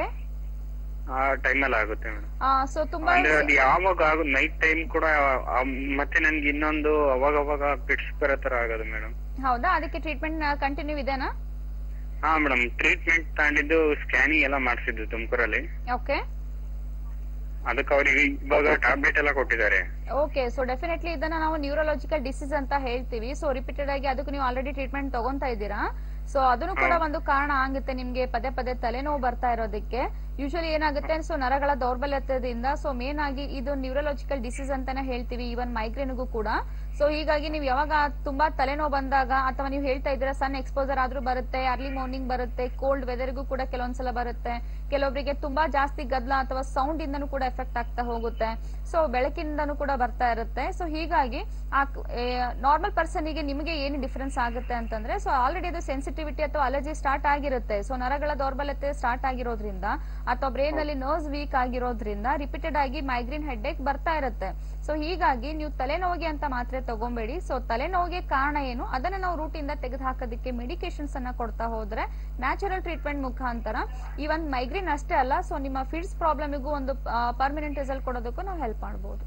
ಆ ಟೈಮಲ್ಲಿ ಆಗುತ್ತೆ ಮೇಡಮ್ ಸೊ ತುಂಬಾ ಅಂದ್ರೆ ಅದು ಯಾವಾಗ ಆಗ ನೈಟ್ ಟೈಮ್ ಕೂಡ ಆ, ಮತ್ತೆ ನನ್ಗೆ ಇನ್ನೊಂದು ಅವಾಗ ಅವಾಗ ಪಿಟ್ಸ್ ಬರೋ ತರ ಆಗೋದು ಮೇಡಮ್ ಹೌದಾ ಅದಕ್ಕೆ ಟ್ರೀಟ್ಮೆಂಟ್ ಕಂಟಿನ್ಯೂ ಇದೆನಾ ಹಾ ಮೇಡಮ್ ಟ್ರೀಟ್ಮೆಂಟ್ ತಗೊಂಡಿದ್ದು ಸ್ಕ್ಯಾನಿಂಗ್ ಎಲ್ಲ ಮಾಡಿಸಿದ್ದು ತುಮಕೂರಲ್ಲಿ ಓಕೆ ಅದಕ್ಕೆ ಅವರಿಗೆ ಇವಾಗ ಟ್ಯಾಬ್ಲೆಟ್ ಎಲ್ಲ ಕೊಟ್ಟಿದ್ದಾರೆ ಓಕೆ ಸೊ ಡೆಫಿನೆಟ್ಲಿ ಇದನ್ನ ನಾವು ನ್ಯೂರಲಾಜಿಕಲ್ ಡಿಸೀಸ್ ಅಂತ ಹೇಳ್ತೀವಿ ಸೊ ರಿಪೀಟೆಡ್ ಆಗಿ ಅದಕ್ಕೆ ನೀವು ಆಲ್ರೆಡಿ ಟ್ರೀಟ್ಮೆಂಟ್ ತಗೊಂತಾ ಇದ್ದೀರಾ ಸೊ ಅದನ್ನು ಕೂಡ ಒಂದು ಕಾರಣ ಆಗುತ್ತೆ ನಿಮ್ಗೆ ಪದೇ ಪದೇ ತಲೆನೋವು ಬರ್ತಾ ಇರೋದಕ್ಕೆ ಯೂಶಲಿ ಏನಾಗುತ್ತೆ ಸೊ ನರಗಳ ದೌರ್ಬಲ್ಯತೆಯಿಂದ ಸೊ ಮೇನ್ ಆಗಿ ಇದು ನ್ಯೂರಲಾಜಿಕಲ್ ಡಿಸೀಸ್ ಅಂತಾನೆ ಹೇಳ್ತೀವಿ ಈವನ್ ಮೈಗ್ರೇನ್ಗೂ ಕೂಡ ಸೊ ಹೀಗಾಗಿ ನೀವು ಯಾವಾಗ ತುಂಬಾ ತಲೆನೋವು ಬಂದಾಗ ಅಥವಾ ನೀವು ಹೇಳ್ತಾ ಇದ್ದೀರಾ ಸನ್ ಎಕ್ಸ್ಪೋಸರ್ ಆದ್ರೂ ಬರುತ್ತೆ ಅರ್ಲಿ ಮಾರ್ನಿಂಗ್ ಬರುತ್ತೆ ಕೋಲ್ಡ್ ವೆದರ್ಗೂ ಕೂಡ ಕೆಲವೊಂದ್ಸಲ ಬರುತ್ತೆ ಕೆಲವೊಬ್ಬರಿಗೆ ತುಂಬಾ ಜಾಸ್ತಿ ಗದ್ದಲ ಅಥವಾ ಸೌಂಡ್ ಇಂದನೂ ಕೂಡ ಎಫೆಕ್ಟ್ ಆಗ್ತಾ ಹೋಗುತ್ತೆ ಸೊ ಬೆಳಕಿಂದನೂ ಕೂಡ ಬರ್ತಾ ಇರುತ್ತೆ ಸೊ ಹೀಗಾಗಿ ಆ ನಾರ್ಮಲ್ ಪರ್ಸನ್ಗೆ ನಿಮಗೆ ಏನು ಡಿಫರೆನ್ಸ್ ಆಗುತ್ತೆ ಅಂತಂದ್ರೆ ಸೊ ಆಲ್ರೆಡಿ ಅದು ಸೆನ್ಸಿಟಿವಿಟಿ ಅಥವಾ ಅಲರ್ಜಿ ಸ್ಟಾರ್ಟ್ ಆಗಿರುತ್ತೆ ಸೊ ನರಗಳ ದೌರ್ಬಲ್ಯತೆ ಸ್ಟಾರ್ಟ್ ಆಗಿರೋದ್ರಿಂದ ಅಥವಾ ಬ್ರೈನ್ ಅಲ್ಲಿ ನರ್ವ್ಸ್ ವೀಕ್ ಆಗಿರೋದ್ರಿಂದ ರಿಪೀಟೆಡ್ ಆಗಿ ಮೈಗ್ರೇನ್ ಹೆಡ್ಏಕ್ ಬರ್ತಾ ಇರುತ್ತೆ ಸೊ ಹೀಗಾಗಿ ನೀವು ತಲೆನೋವಿಗೆ ಅಂತ ಮಾತ್ರೆ ತಗೊಂಬೇಡಿ ಸೊ ತಲೆನೋವಿಗೆ ಕಾರಣ ಏನು ಅದನ್ನ ನಾವು ರೂಟ್ ಇಂದ ತೆಗೆದು ಹಾಕೋದಕ್ಕೆ ಮೆಡಿಕೇಶನ್ಸ್ ಅನ್ನ ಕೊಡ್ತಾ ಹೋದ್ರೆ ನ್ಯಾಚುರಲ್ ಟ್ರೀಟ್ಮೆಂಟ್ ಮುಖಾಂತರ ಈವನ್ ಮೈಗ್ರೇನ್ ಅಷ್ಟೇ ಅಲ್ಲ ಸೊ ನಿಮ್ಮ ಫಿಡ್ಸ್ ಪ್ರಾಬ್ಲಮ್ಗೂ ಒಂದು ಪರ್ಮನೆಂಟ್ ರಿಸಲ್ಟ್ ಕೊಡೋದಕ್ಕೂ ನಾವು ಹೆಲ್ಪ್ ಮಾಡಬಹುದು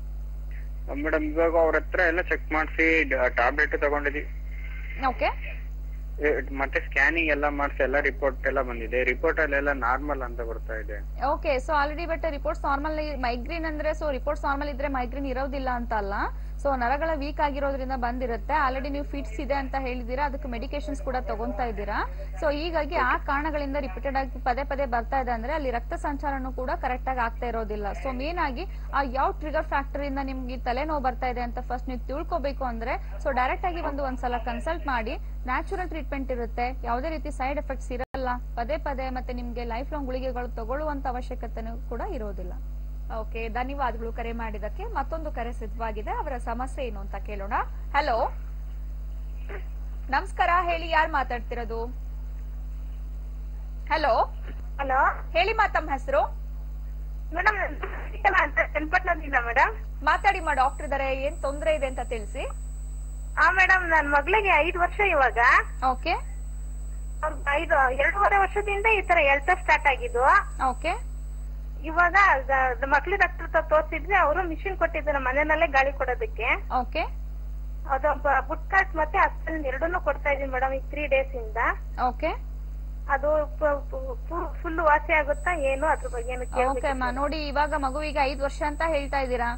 ಮೇಡಮ್ ಇವಾಗ ಅವ್ರ ಹತ್ರ ಎಲ್ಲ ಚೆಕ್ ಮಾಡಿಸಿ ಟ್ಯಾಬ್ಲೆಟ್ ತಗೊಂಡಿದೀವಿ ಓಕೆ ಮತ್ತೆ ಸ್ಕ್ಯಾನಿಂಗ್ ಎಲ್ಲ ಮಾಡಿಸಿ ಎಲ್ಲ ರಿಪೋರ್ಟ್ ಎಲ್ಲ ಬಂದಿದೆ ರಿಪೋರ್ಟ್ ಅಲ್ಲೆಲ್ಲ ನಾರ್ಮಲ್ ಅಂತ ಬರ್ತಾ ಇದೆ okay so already but reports normal migraine ಅಂದ್ರೆ ಸೊ ರಿಪೋರ್ಟ್ಸ್ ನಾರ್ಮಲ್ ಇದ್ರೆ ಮೈಗ್ರೇನ್ ಇರೋದಿಲ್ಲ ಅಂತ ಅಲ್ಲ ಸೊ ನರಗಳ ವೀಕ್ ಆಗಿರೋದ್ರಿಂದ ಬಂದಿರುತ್ತೆ ಆಲ್ರೆಡಿ ನೀವು ಫಿಟ್ಸ್ ಇದೆ ಅಂತ ಹೇಳಿದೀರಾ ಅದಕ್ಕೆ ಮೆಡಿಕೇಶನ್ಸ್ ಕೂಡ ತಗೊಂತಾ ಇದ್ದೀರಾ ಸೊ ಹೀಗಾಗಿ ಆ ಕಾರಣಗಳಿಂದ ರಿಪೀಟೆಡ್ ಆಗಿ ಪದೇ ಪದೇ ಬರ್ತಾ ಇದೆ ಅಂದ್ರೆ ಅಲ್ಲಿ ರಕ್ತ ಸಂಚಾರನೂ ಕೂಡ ಕರೆಕ್ಟ್ ಆಗಿ ಆಗ್ತಾ ಇರೋದಿಲ್ಲ ಸೊ ಮೇನ್ ಆಗಿ ಆ ಯಾವ ಟ್ರಿಗರ್ ಫ್ಯಾಕ್ಟರ್ ಇಂದ ನಿಮ್ಗೆ ಈ ತಲೆನೋವು ಬರ್ತಾ ಇದೆ ಅಂತ ಫಸ್ಟ್ ನೀವು ತಿಳ್ಕೊಬೇಕು ಅಂದ್ರೆ ಸೊ ಡೈರೆಕ್ಟ್ ಆಗಿ ಒಂದು ಒಂದ್ಸಲ ಕನ್ಸಲ್ಟ್ ಮಾಡಿ ನ್ಯಾಚುರಲ್ ಟ್ರೀಟ್ಮೆಂಟ್ ಇರುತ್ತೆ ಯಾವುದೇ ರೀತಿ ಸೈಡ್ ಎಫೆಕ್ಟ್ಸ್ ಇರಲ್ಲ ಪದೇ ಪದೇ ಮತ್ತೆ ನಿಮ್ಗೆ ಲೈಫ್ ಲಾಂಗ್ ಗುಳಿಗೆಗಳು ತಗೊಳ್ಳುವಂತ ಅವಶ್ಯಕತೆನೂ ಕೂಡ ಇರೋದಿಲ್ಲ ಓಕೆ ಧನ್ಯವಾದಗಳು ಕರೆ ಮಾಡಿದಕ್ಕೆ ಮತ್ತೊಂದು ಕರೆ ಸಿದ್ಧವಾಗಿದೆ ಅವರ ಸಮಸ್ಯೆ ಏನು ಅಂತ ಕೇಳೋಣ ಹಲೋ ನಮಸ್ಕಾರ ಹೇಳಿ ಯಾರು ಮಾತಾಡ್ತಿರೋದು ಹಲೋ ಹಲೋ ಹೇಳಿ ಮಾ ತಮ್ಮ ಹೆಸರು ಮೇಡಮ್ ಅಂತ ಚನ್ನಪಟ್ಟಣದಿಂದ ಮೇಡಮ್ ಮಾತಾಡಿ ಮಾ ಡಾಕ್ಟರ್ ಇದಾರೆ ಏನ್ ತೊಂದ್ರೆ ಇದೆ ಅಂತ ತಿಳಿಸಿ ಹಾ ಮೇಡಮ್ ನನ್ ಮಗಳಿಗೆ ಐದು ವರ್ಷ ಇವಾಗ ಓಕೆ ಅವ್ರ್ಗ್ ಐದು ಎರಡೂವರೆ ವರ್ಷದಿಂದ ಈ ತರ ಎಳ್ತ ಸ್ಟಾರ್ಟ್ ಆಗಿದ್ದು ಓಕೆ ಇವಾಗ ಮಕ್ಳು ಡಾಕ್ಟರ್ ಹತ್ರ ತೋರ್ಸಿದ್ರೆ ಅವರು ಮಿಷಿನ್ ಕೊಟ್ಟಿದ್ದಾರೆ ಮನೆಯಲ್ಲೇ ಗಾಳಿ ಕೊಡೋದಕ್ಕೆ ಓಕೆ ಅದು ಬುಟ್ ಕಾರ್ಟ್ ಮತ್ತೆ ಅಸ್ಪೆನ್ ಎರಡನ್ನೂ ಕೊಡ್ತಾ ಇದೀನಿ ಮೇಡಮ್ ಈಗ ತ್ರೀ ಡೇಸ್ ಇಂದ ಓಕೆ ಅದು ಫುಲ್ ವಾಸಿ ಆಗುತ್ತಾ ಏನು ಅದ್ರ ಬಗ್ಗೆ ಏನು ಓಕೆ ಅಮ್ಮ ನೋಡಿ ಇವಾಗ ಮಗುವಿಗೆ ಐದು ವರ್ಷ ಅಂತ ಹೇಳ್ತಾ ಇದ್ದೀರಾ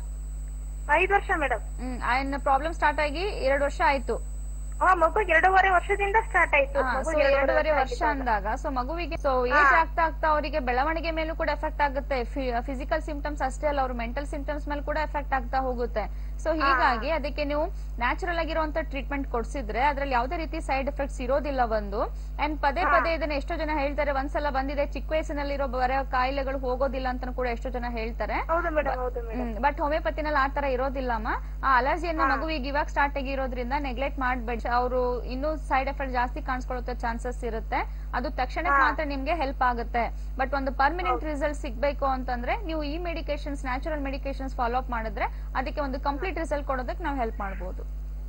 ಐದು ವರ್ಷ ಮೇಡಮ್ ಹ್ಮ್ ಪ್ರಾಬ್ಲಮ್ ಸ್ಟಾರ್ಟ್ ಆಗಿ ಎರಡು ವರ್ಷ ಆಯ್ತು ಆ ಮಗು ಎರಡೂವರೆ ವರ್ಷದಿಂದ ಸ್ಟಾರ್ಟ್ ಆಯ್ತು ಹಾ, ಮಗು so ಎರಡೂವರೆ ವರ್ಷ ಆಗಿದ್ದಾಗ. ಅಂದಾಗ ಸೊ ಮಗುವಿಗೆ ಸೊ ಏಜ್ ಆಗ್ತಾ ಆಗ್ತಾ ಅವರಿಗೆ ಬೆಳವಣಿಗೆ ಮೇಲೂ ಕೂಡ ಎಫೆಕ್ಟ್ ಆಗುತ್ತೆ ಫಿಸಿಕಲ್ ಸಿಂಪ್ಟಮ್ಸ್ ಅಷ್ಟೇ ಅಲ್ಲ ಅವ್ರ ಮೆಂಟಲ್ ಸಿಂಪ್ಟಮ್ಸ್ ಮೇಲೆ ಕೂಡ ಎಫೆಕ್ಟ್ ಆಗ್ತಾ ಹೋಗುತ್ತೆ ಸೊ ಹೀಗಾಗಿ ಅದಕ್ಕೆ ನೀವು ನ್ಯಾಚುರಲ್ ಆಗಿರುವಂತ ಟ್ರೀಟ್ಮೆಂಟ್ ಕೊಡ್ಸಿದ್ರೆ ಅದ್ರಲ್ಲಿ ಯಾವುದೇ ರೀತಿ ಸೈಡ್ ಎಫೆಕ್ಟ್ಸ್ ಇರೋದಿಲ್ಲ ಒಂದು ಅಂಡ್ ಪದೇ ಪದೇ ಇದನ್ನ ಎಷ್ಟೋ ಜನ ಹೇಳ್ತಾರೆ ಒಂದ್ಸಲ ಬಂದಿದೆ ಚಿಕ್ಕ ವಯಸ್ಸಿನಲ್ಲಿರೋ ಬರೋ ಕಾಯಿಲೆಗಳು ಹೋಗೋದಿಲ್ಲ ಅಂತ ಕೂಡ ಎಷ್ಟೋ ಜನ ಹೇಳ್ತಾರೆ ಹೌದು ಮೇಡಮ್ ಹೌದು ಮೇಡಮ್ ಬಟ್ ಹೋಮಿಯೋಪತಿನಲ್ಲಿ ಆ ತರ ಇರೋದಿಲ್ಲಮ್ಮ ಆ ಅಲರ್ಜಿಯನ್ನ ಮಗುವಿಗೆ ಇವಾಗ ಸ್ಟಾರ್ಟ್ ಆಗಿರೋದ್ರಿಂದ ನೆಗ್ಲೆಕ್ಟ್ ಮಾಡಬೇಡಿ ಅವರು ಇನ್ನೂ ಸೈಡ್ ಎಫೆಕ್ಟ್ ಜಾಸ್ತಿ ಕಾಣಿಸ್ಕೊಳ್ಳೋ ಚಾನ್ಸಸ್ ಇರುತ್ತೆ ಅದು ತಕ್ಷಣಕ್ಕೆ ಮಾತ್ರ ನಿಮ್ಗೆ ಹೆಲ್ಪ್ ಆಗುತ್ತೆ ಬಟ್ ಒಂದು ಪರ್ಮನೆಂಟ್ ರಿಸಲ್ಟ್ ಸಿಗ್ಬೇಕು ಅಂತಂದ್ರೆ ನೀವು ಈ medications natural medications follow up ಮಾಡಿದ್ರೆ ಅದಕ್ಕೆ ಒಂದು ಕಂಪ್ಲೀಟ್ ರಿಸಲ್ಟ್ ಕೊಡೋದಕ್ಕೆ ನಾವು ಹೆಲ್ಪ್ ಮಾಡಬಹುದು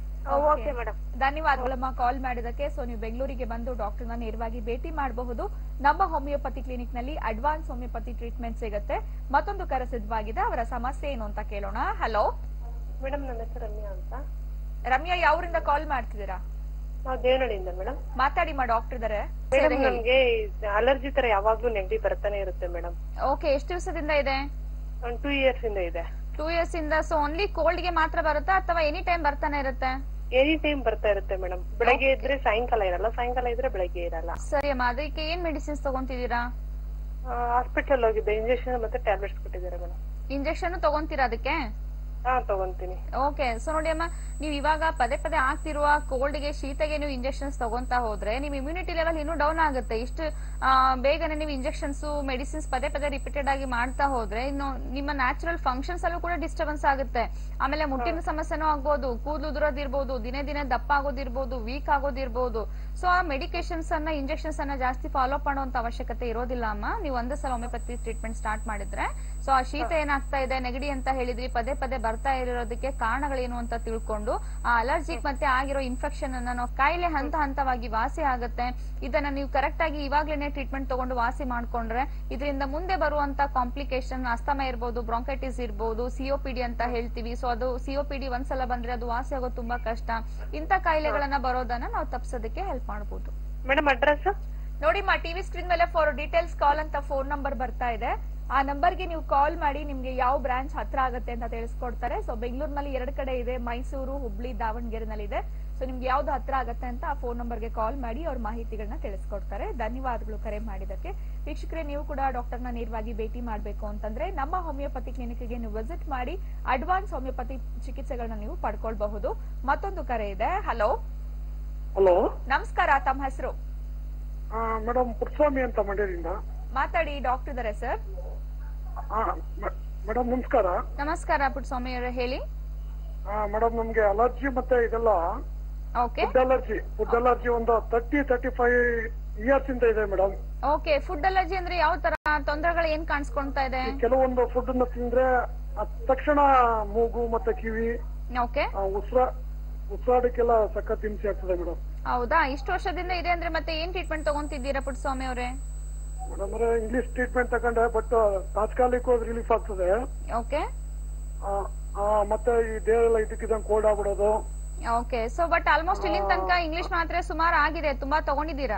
ಓಕೆ ಮೇಡಮ್ ಧನ್ಯವಾದಗಳಮ್ಮ ಕಾಲ್ ಮಾಡಿದಕ್ಕೆ ಸೊ ನೀವು ಬೆಂಗಳೂರಿಗೆ ಬಂದು ಡಾಕ್ಟರ್ನ ನೇರವಾಗಿ ಭೇಟಿ ಮಾಡಬಹುದು ನಮ್ಮ ಹೋಮಿಯೋಪತಿ ಕ್ಲಿನಿಕ್ ನಲ್ಲಿ ಅಡ್ವಾನ್ಸ್ ಹೋಮಿಯೋಪತಿ ಟ್ರೀಟ್ಮೆಂಟ್ ಸಿಗುತ್ತೆ ಮತ್ತೊಂದು ಕರೆ ಸಿದ್ಧವಾಗಿದೆ ಅವರ ಸಮಸ್ಯೆ ಏನು ಅಂತ ಕೇಳೋಣ ಹಲೋ ಮೇಡಮ್ ನನ್ನ ಹೆಸರು ರಮ್ಯಾ ಅಂತ ರಮ್ಯಾ ಯಾವರಿಂದ ಕಾಲ್ ಮಾಡ್ತಿದ್ದೀರಾ ನಾವು ದೇವನಹಳ್ಳಿಯಿಂದ ಮೇಡಮ್ ಮಾತಾಡಿ ಮಾ ಡಾಕ್ಟರ್ ಇದಾರೆ ಮೇಡಮ್ ನಮ್ಗೆ ಅಲರ್ಜಿ ತರ ಯಾವಾಗ್ಲೂ ನೆಗಡಿ ಬರ್ತಾನೆ ಇರುತ್ತೆ ಮೇಡಮ್ ಓಕೆ ಎಷ್ಟು ದಿವಸದಿಂದ ಇದೆ ಒಂದ್ ಟೂ ಇಯರ್ಸ್ ಇಂದ ಇದೆ ಟೂ ಇಯರ್ಸ್ ಇಂದ ಸೊ ಓನ್ಲಿ ಕೋಲ್ಡ್ ಗೆ ಮಾತ್ರ ಬರುತ್ತಾ ಅಥವಾ ಎನಿ ಟೈಮ್ ಬರ್ತಾನೆ ಇರುತ್ತೆ ಎನಿ ಟೈಮ್ ಬರ್ತಾ ಇರುತ್ತೆ ಮೇಡಮ್ ಬೆಳಗ್ಗೆ ಇದ್ರೆ ಸಾಯಂಕಾಲ ಇರಲ್ಲ ಸಾಯಂಕಾಲ ಇದ್ರೆ ಬೆಳಗ್ಗೆ ಇರಲ್ಲ ಸರಿ ಅಮ್ಮ ಅದಕ್ಕೆ ಏನ್ ಮೆಡಿಸಿನ್ಸ್ ತಗೊಂತಿದ್ದೀರಾ ಹಾಸ್ಪಿಟಲ್ ಹೋಗಿದ್ದೆ ಇಂಜೆಕ್ಷನ್ ಮತ್ತೆ ಟ್ಯಾಬ್ಲೆಟ್ಸ್ ಕೊಟ್ಟಿದ್ದಾರೆ ಮೇಡಮ್ ಇಂಜೆಕ್ಷನ್ ತಗೊಂತೀರಾ ಅದಕ್ಕೆ ಹಾ ತಗೊಂತೀನಿ ಓಕೆ ಸೊ ನೋಡಿ ಅಮ್ಮ ನೀವು ಇವಾಗ ಪದೇ ಪದೇ ಆಗ್ತಿರುವ ಕೋಲ್ಡ್ ಗೆ ಶೀತಗೆ ನೀವು ಇಂಜೆಕ್ಷನ್ಸ್ ತಗೊಂತಾ ಹೋದ್ರೆ ನಿಮ್ ಇಮ್ಯುನಿಟಿ ಲೆವೆಲ್ ಇನ್ನೂ ಡೌನ್ ಆಗುತ್ತೆ ಇಷ್ಟು ಆ, ಬೇಗನೆ ನೀವು ಇಂಜೆಕ್ಷನ್ಸ್ ಮೆಡಿಸಿನ್ಸ್ ಪದೇ ಪದೇ ರಿಪೀಟೆಡ್ ಆಗಿ ಮಾಡ್ತಾ ಹೋದ್ರೆ ಇನ್ನು ನಿಮ್ಮ ನ್ಯಾಚುರಲ್ ಫಂಕ್ಷನ್ಸ್ ಅಲ್ಲೂ ಕೂಡ ಡಿಸ್ಟರ್ಬೆನ್ಸ್ ಆಗುತ್ತೆ ಆಮೇಲೆ ಮುಟ್ಟಿನ ಸಮಸ್ಯೆನೂ ಆಗ್ಬೋದು ಕೂದಲು ಉದುರೋದಿರ್ಬೋದು ದಿನೇ ದಿನೇ ದಪ್ಪ ಆಗೋದಿರ್ಬೋದು ವೀಕ್ ಆಗೋದಿರ್ಬೋದು ಸೊ ಆ ಮೆಡಿಕೇಶನ್ಸ್ ಅನ್ನ ಇಂಜೆಕ್ಷನ್ಸ್ ಅನ್ನ ಜಾಸ್ತಿ ಫಾಲೋ ಮಾಡುವಂತ ಅವಶ್ಯಕತೆ ಇರೋದಿಲ್ಲ ಅಮ್ಮ ನೀವು ಒಂದೇ ಸಲ ಹೋಮಿಯೋಪತಿ ಟ್ರೀಟ್ಮೆಂಟ್ ಸ್ಟಾರ್ಟ್ ಮಾಡಿದ್ರೆ ಸೊ ಆ ಶೀತ ಏನಾಗ್ತಾ ಇದೆ ನೆಗಡಿ ಅಂತ ಹೇಳಿದ್ರಿ ಪದೇ ಪದೇ ಬರ್ತಾ ಇರೋದಕ್ಕೆ ಕಾರಣಗಳೇನು ಅಂತ ತಿಳ್ಕೊಂಡು ಆ ಅಲರ್ಜಿಕ್ ಮತ್ತೆ ಆಗಿರೋ ಇನ್ಫೆಕ್ಷನ್ ಅನ್ನ ನಾವು ಕಾಯಿಲೆ ಹಂತ ಹಂತವಾಗಿ ವಾಸಿ ಆಗುತ್ತೆ ಇದನ್ನ ನೀವು ಕರೆಕ್ಟ್ ಆಗಿ ಇವಾಗ್ಲೇನೆ ಟ್ರೀಟ್ಮೆಂಟ್ ತಗೊಂಡು ವಾಸಿ ಮಾಡ್ಕೊಂಡ್ರೆ ಇದರಿಂದ ಮುಂದೆ ಬರುವಂತ ಕಾಂಪ್ಲಿಕೇಶನ್ ಅಸ್ತಮ ಇರ್ಬೋದು ಬ್ರಾಂಕೈಟಿಸ್ ಇರ್ಬೋದು ಸಿಒಪಿಡಿ ಅಂತ ಹೇಳ್ತೀವಿ ಸೊ ಅದು ಸಿಒಪಿಡಿ ಒಂದ್ಸಲ ಬಂದ್ರೆ ಅದು ವಾಸಿ ಆಗೋದು ತುಂಬಾ ಕಷ್ಟ ಇಂಥ ಕಾಯಿಲೆಗಳನ್ನ ಬರೋದನ್ನ ನಾವು ತಪ್ಪಿಸೋದಕ್ಕೆ ಹೆಲ್ಪ್ ಮಾಡಬಹುದು ಮೇಡಮ್ ಅಡ್ರೆಸ್ ನೋಡಿ ಮಾ ಟಿವಿ ಸ್ಕ್ರೀನ್ ಮೇಲೆ ಫಾರ್ ಡೀಟೇಲ್ಸ್ ಕಾಲ್ ಅಂತ ಫೋನ್ ನಂಬರ್ ಬರ್ತಾ ಇದೆ ಆ ನಂಬರ್ಗೆ ನೀವು ಕಾಲ್ ಮಾಡಿ ನಿಮ್ಗೆ ಯಾವ ಬ್ರಾಂಚ್ ಹತ್ರ ಆಗುತ್ತೆ ಅಂತ ತಿಳಿಸ್ಕೊಡ್ತಾರೆ ಸೊ ಬೆಂಗಳೂರಿನಲ್ಲಿ ಎರಡು ಕಡೆ ಇದೆ ಮೈಸೂರು ಹುಬ್ಳಿ ದಾವಣಗೆರೆನಲ್ಲಿ ಇದೆ ಸೊ ನಿಮ್ಗೆ ಯಾವ್ದು ಹತ್ರ ಆಗುತ್ತೆ ಅಂತ ಆ ಫೋನ್ ನಂಬರ್ಗೆ ಕಾಲ್ ಮಾಡಿ ಅವ್ರ ಮಾಹಿತಿಗಳನ್ನ ತಿಳಿಸ್ಕೊಡ್ತಾರೆ ಧನ್ಯವಾದಗಳು ಕರೆ ಮಾಡಿದಕ್ಕೆ ವೀಕ್ಷಕರೇ ನೀವು ಕೂಡ ಡಾಕ್ಟರ್ನ ನೇರವಾಗಿ ಭೇಟಿ ಮಾಡಬೇಕು ಅಂತಂದ್ರೆ ನಮ್ಮ ಹೋಮಿಯೋಪತಿ ಕ್ಲಿನಿಕ್ಗೆ ನೀವು ವಿಸಿಟ್ ಮಾಡಿ ಅಡ್ವಾನ್ಸ್ ಹೋಮಿಯೋಪತಿ ಚಿಕಿತ್ಸೆಗಳನ್ನ ನೀವು ಪಡ್ಕೊಳ್ಬಹುದು ಮತ್ತೊಂದು ಕರೆ ಇದೆ ಹಲೋ ಹಲೋ ನಮಸ್ಕಾರ ತಮ್ಮ ಹೆಸರು ಮೇಡಮ್ ಪುಟ್ಸ್ವಾಮಿ ಅಂತ ಮಂಡ್ಯದಿಂದ ಮಾತಾಡಿ ಡಾಕ್ಟರ್ ಇದಾರೆ ಸರ್ ಮೇಡಮ್ ನಮಸ್ಕಾರ ನಮಸ್ಕಾರ ಪುಟ್ಟಸ್ವಾಮಿ ಅವರೇ ಹೇಳಿ ಮೇಡಮ್ ನಮ್ಗೆ ಅಲರ್ಜಿ ಮತ್ತೆ ಇದೆಲ್ಲ okay food allergy food allergy ಒಂದು ತರ್ಟಿ ತರ್ಟಿ ಫೈವ್ ಇಯರ್ಸ್ ಇಂದ ಇದೆ ಮೇಡಮ್ ಓಕೆ ಫುಡ್ ಅಲರ್ಜಿ ಅಂದ್ರೆ ಯಾವ ತರ ತೊಂದರೆಗಳು ಏನ್ ಕಾಣಿಸ್ಕೊಂತಾ ಇದೆ ಕೆಲವೊಂದು ಫುಡ್ ಅನ್ನ ತಿಂದ್ರೆ ಅದ್ ತಕ್ಷಣ ಮೂಗು ಮತ್ತೆ ಕಿವಿ ಓಕೆ ಆ, ಉಸ್ರಾ ಉಸಿರಾಡಕ್ಕೆಲ್ಲ ಸಖತ್ ಹಿಂಸೆ ಆಗ್ತದೆ ಮೇಡಮ್ ಹೌದಾ ಇಷ್ಟು ವರ್ಷದಿಂದ ಇದೆ ಅಂದ್ರೆ ಮತ್ತೆ ಏನ್ ಟ್ರೀಟ್ಮೆಂಟ್ ತಗೊಂತಿದ್ದೀರಾ ಪುಟ್ಟಸ್ವಾಮಿ ಅವರೇ ಮೇಡಮ್ ಅವರೇ ಇಂಗ್ಲಿಷ್ ಟ್ರೀಟ್ಮೆಂಟ್ ತಗೊಂಡೆ ಬಟ್ ತಾತ್ಕಾಲಿಕವಾಗಿ ರಿಲೀಫ್ ಆಗ್ತದೆ ಓಕೆ ಆ, ಆ, ಮತ್ತೆ ಈ ದೇಹ ಎಲ್ಲ ಇದಕ್ಕಿದಂಗೆ ಕೋಲ್ಡ್ ಆಗ್ಬಿಡೋದು ಓಕೆ ಸೊ ಬಟ್ ಆಲ್ಮೋಸ್ಟ್ ಇಲ್ಲಿನ ತನಕ ಇಂಗ್ಲಿಷ್ ಮಾತ್ರೆ ಸುಮಾರು ಆಗಿದೆ ತುಂಬಾ ತಗೊಂಡಿದ್ದೀರಾ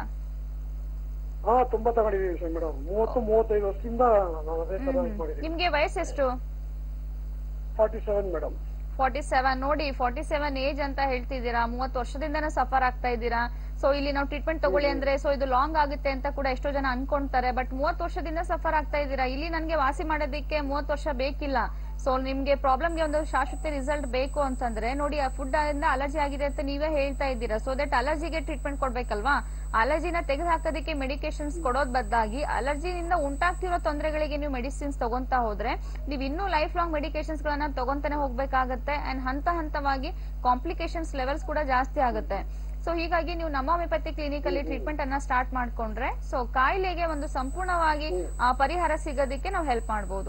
ಹಾ ತುಂಬಾ ತಗೊಂಡಿದೀವಿ ಮೇಡಮ್ ಮೂವತ್ತು ಮೂವತ್ತೈದು ವರ್ಷದಿಂದ ನಾವು ಅದೇ ತರ ಮಾಡಿದೀವಿ ನಿಮ್ಗೆ ವಯಸ್ಸೆಷ್ಟು forty seven madam forty seven ನೋಡಿ ಫಾರ್ಟಿ ಸೆವೆನ್ ಏಜ್ ಅಂತ ಹೇಳ್ತಿದ್ದೀರಾ ಮೂವತ್ತು ವರ್ಷದಿಂದನೇ ಸಫರ್ ಆಗ್ತಾ ಇದ್ದೀರಾ ಸೊ ಇಲ್ಲಿ ನಾವು ಟ್ರೀಟ್ಮೆಂಟ್ ತಗೊಳ್ಳಿ ಅಂದ್ರೆ ಸೊ ಇದು ಲಾಂಗ್ ಆಗುತ್ತೆ ಅಂತ ಕೂಡ ಎಷ್ಟೋ ಜನ ಅನ್ಕೊಂತಾರೆ ಬಟ್ ಮೂವತ್ತು ವರ್ಷದಿಂದ ಸಫರ್ ಆಗ್ತಾ ಇದ್ದೀರಾ ಇಲ್ಲಿ ನನ್ಗೆ ವಾಸಿ ಮಾಡೋದಕ್ಕೆ ಮೂವತ್ತು ವರ್ಷ ಬೇಕಿಲ್ಲ ಸೊ ನಿಮ್ಗೆ ಪ್ರಾಬ್ಲಮ್ಗೆ ಒಂದು ಶಾಶ್ವತ ರಿಸಲ್ಟ್ ಬೇಕು ಅಂತಂದ್ರೆ ನೋಡಿ ಆ ಫುಡ್ ಇಂದ ಅಲರ್ಜಿ ಆಗಿದೆ ಅಂತ ನೀವೇ ಹೇಳ್ತಾ ಇದ್ದೀರಾ ಸೊ ದಟ್ ಅಲರ್ಜಿಗೆ ಟ್ರೀಟ್ಮೆಂಟ್ ಕೊಡ್ಬೇಕಲ್ವಾ ಅಲರ್ಜಿನ ತೆಗೆದು ಹಾಕೋದಕ್ಕೆ ಮೆಡಿಕೇಶನ್ಸ್ ಕೊಡೋದ್ ಬದಲಾಗಿ ಅಲರ್ಜಿನಿಂದ ಉಂಟಾಗ್ತಿರೋ ತೊಂದರೆಗಳಿಗೆ ನೀವು ಮೆಡಿಸಿನ್ಸ್ ತಗೊಂತಾ ಹೋದ್ರೆ ನೀವು ಇನ್ನೂ ಲೈಫ್ ಲಾಂಗ್ ಮೆಡಿಕೇಶನ್ಸ್ ಗಳನ್ನ ತಗೊಂತಾನೆ ಹೋಗ್ಬೇಕಾಗತ್ತೆ ಅಂಡ್ ಹಂತ ಹಂತವಾಗಿ ಕಾಂಪ್ಲಿಕೇಶನ್ಸ್ ಲೆವೆಲ್ಸ್ ಕೂಡ ಜಾಸ್ತಿ ಆಗುತ್ತೆ ಸೊ ಹೀಗಾಗಿ ನೀವು ನಮ್ಮ ಹೋಮಿಯೋಪತಿ ಕ್ಲಿನಿಕ್ ಅಲ್ಲಿ ಟ್ರೀಟ್ಮೆಂಟ್ ಅನ್ನ ಸ್ಟಾರ್ಟ್ ಮಾಡ್ಕೊಂಡ್ರೆ ಸೊ ಕಾಯಿಲೆಗೆ ಒಂದು ಸಂಪೂರ್ಣವಾಗಿ ಆ, ಪರಿಹಾರ ಸಿಗೋದಕ್ಕೆ ನಾವು ಹೆಲ್ಪ್ ಮಾಡಬಹುದು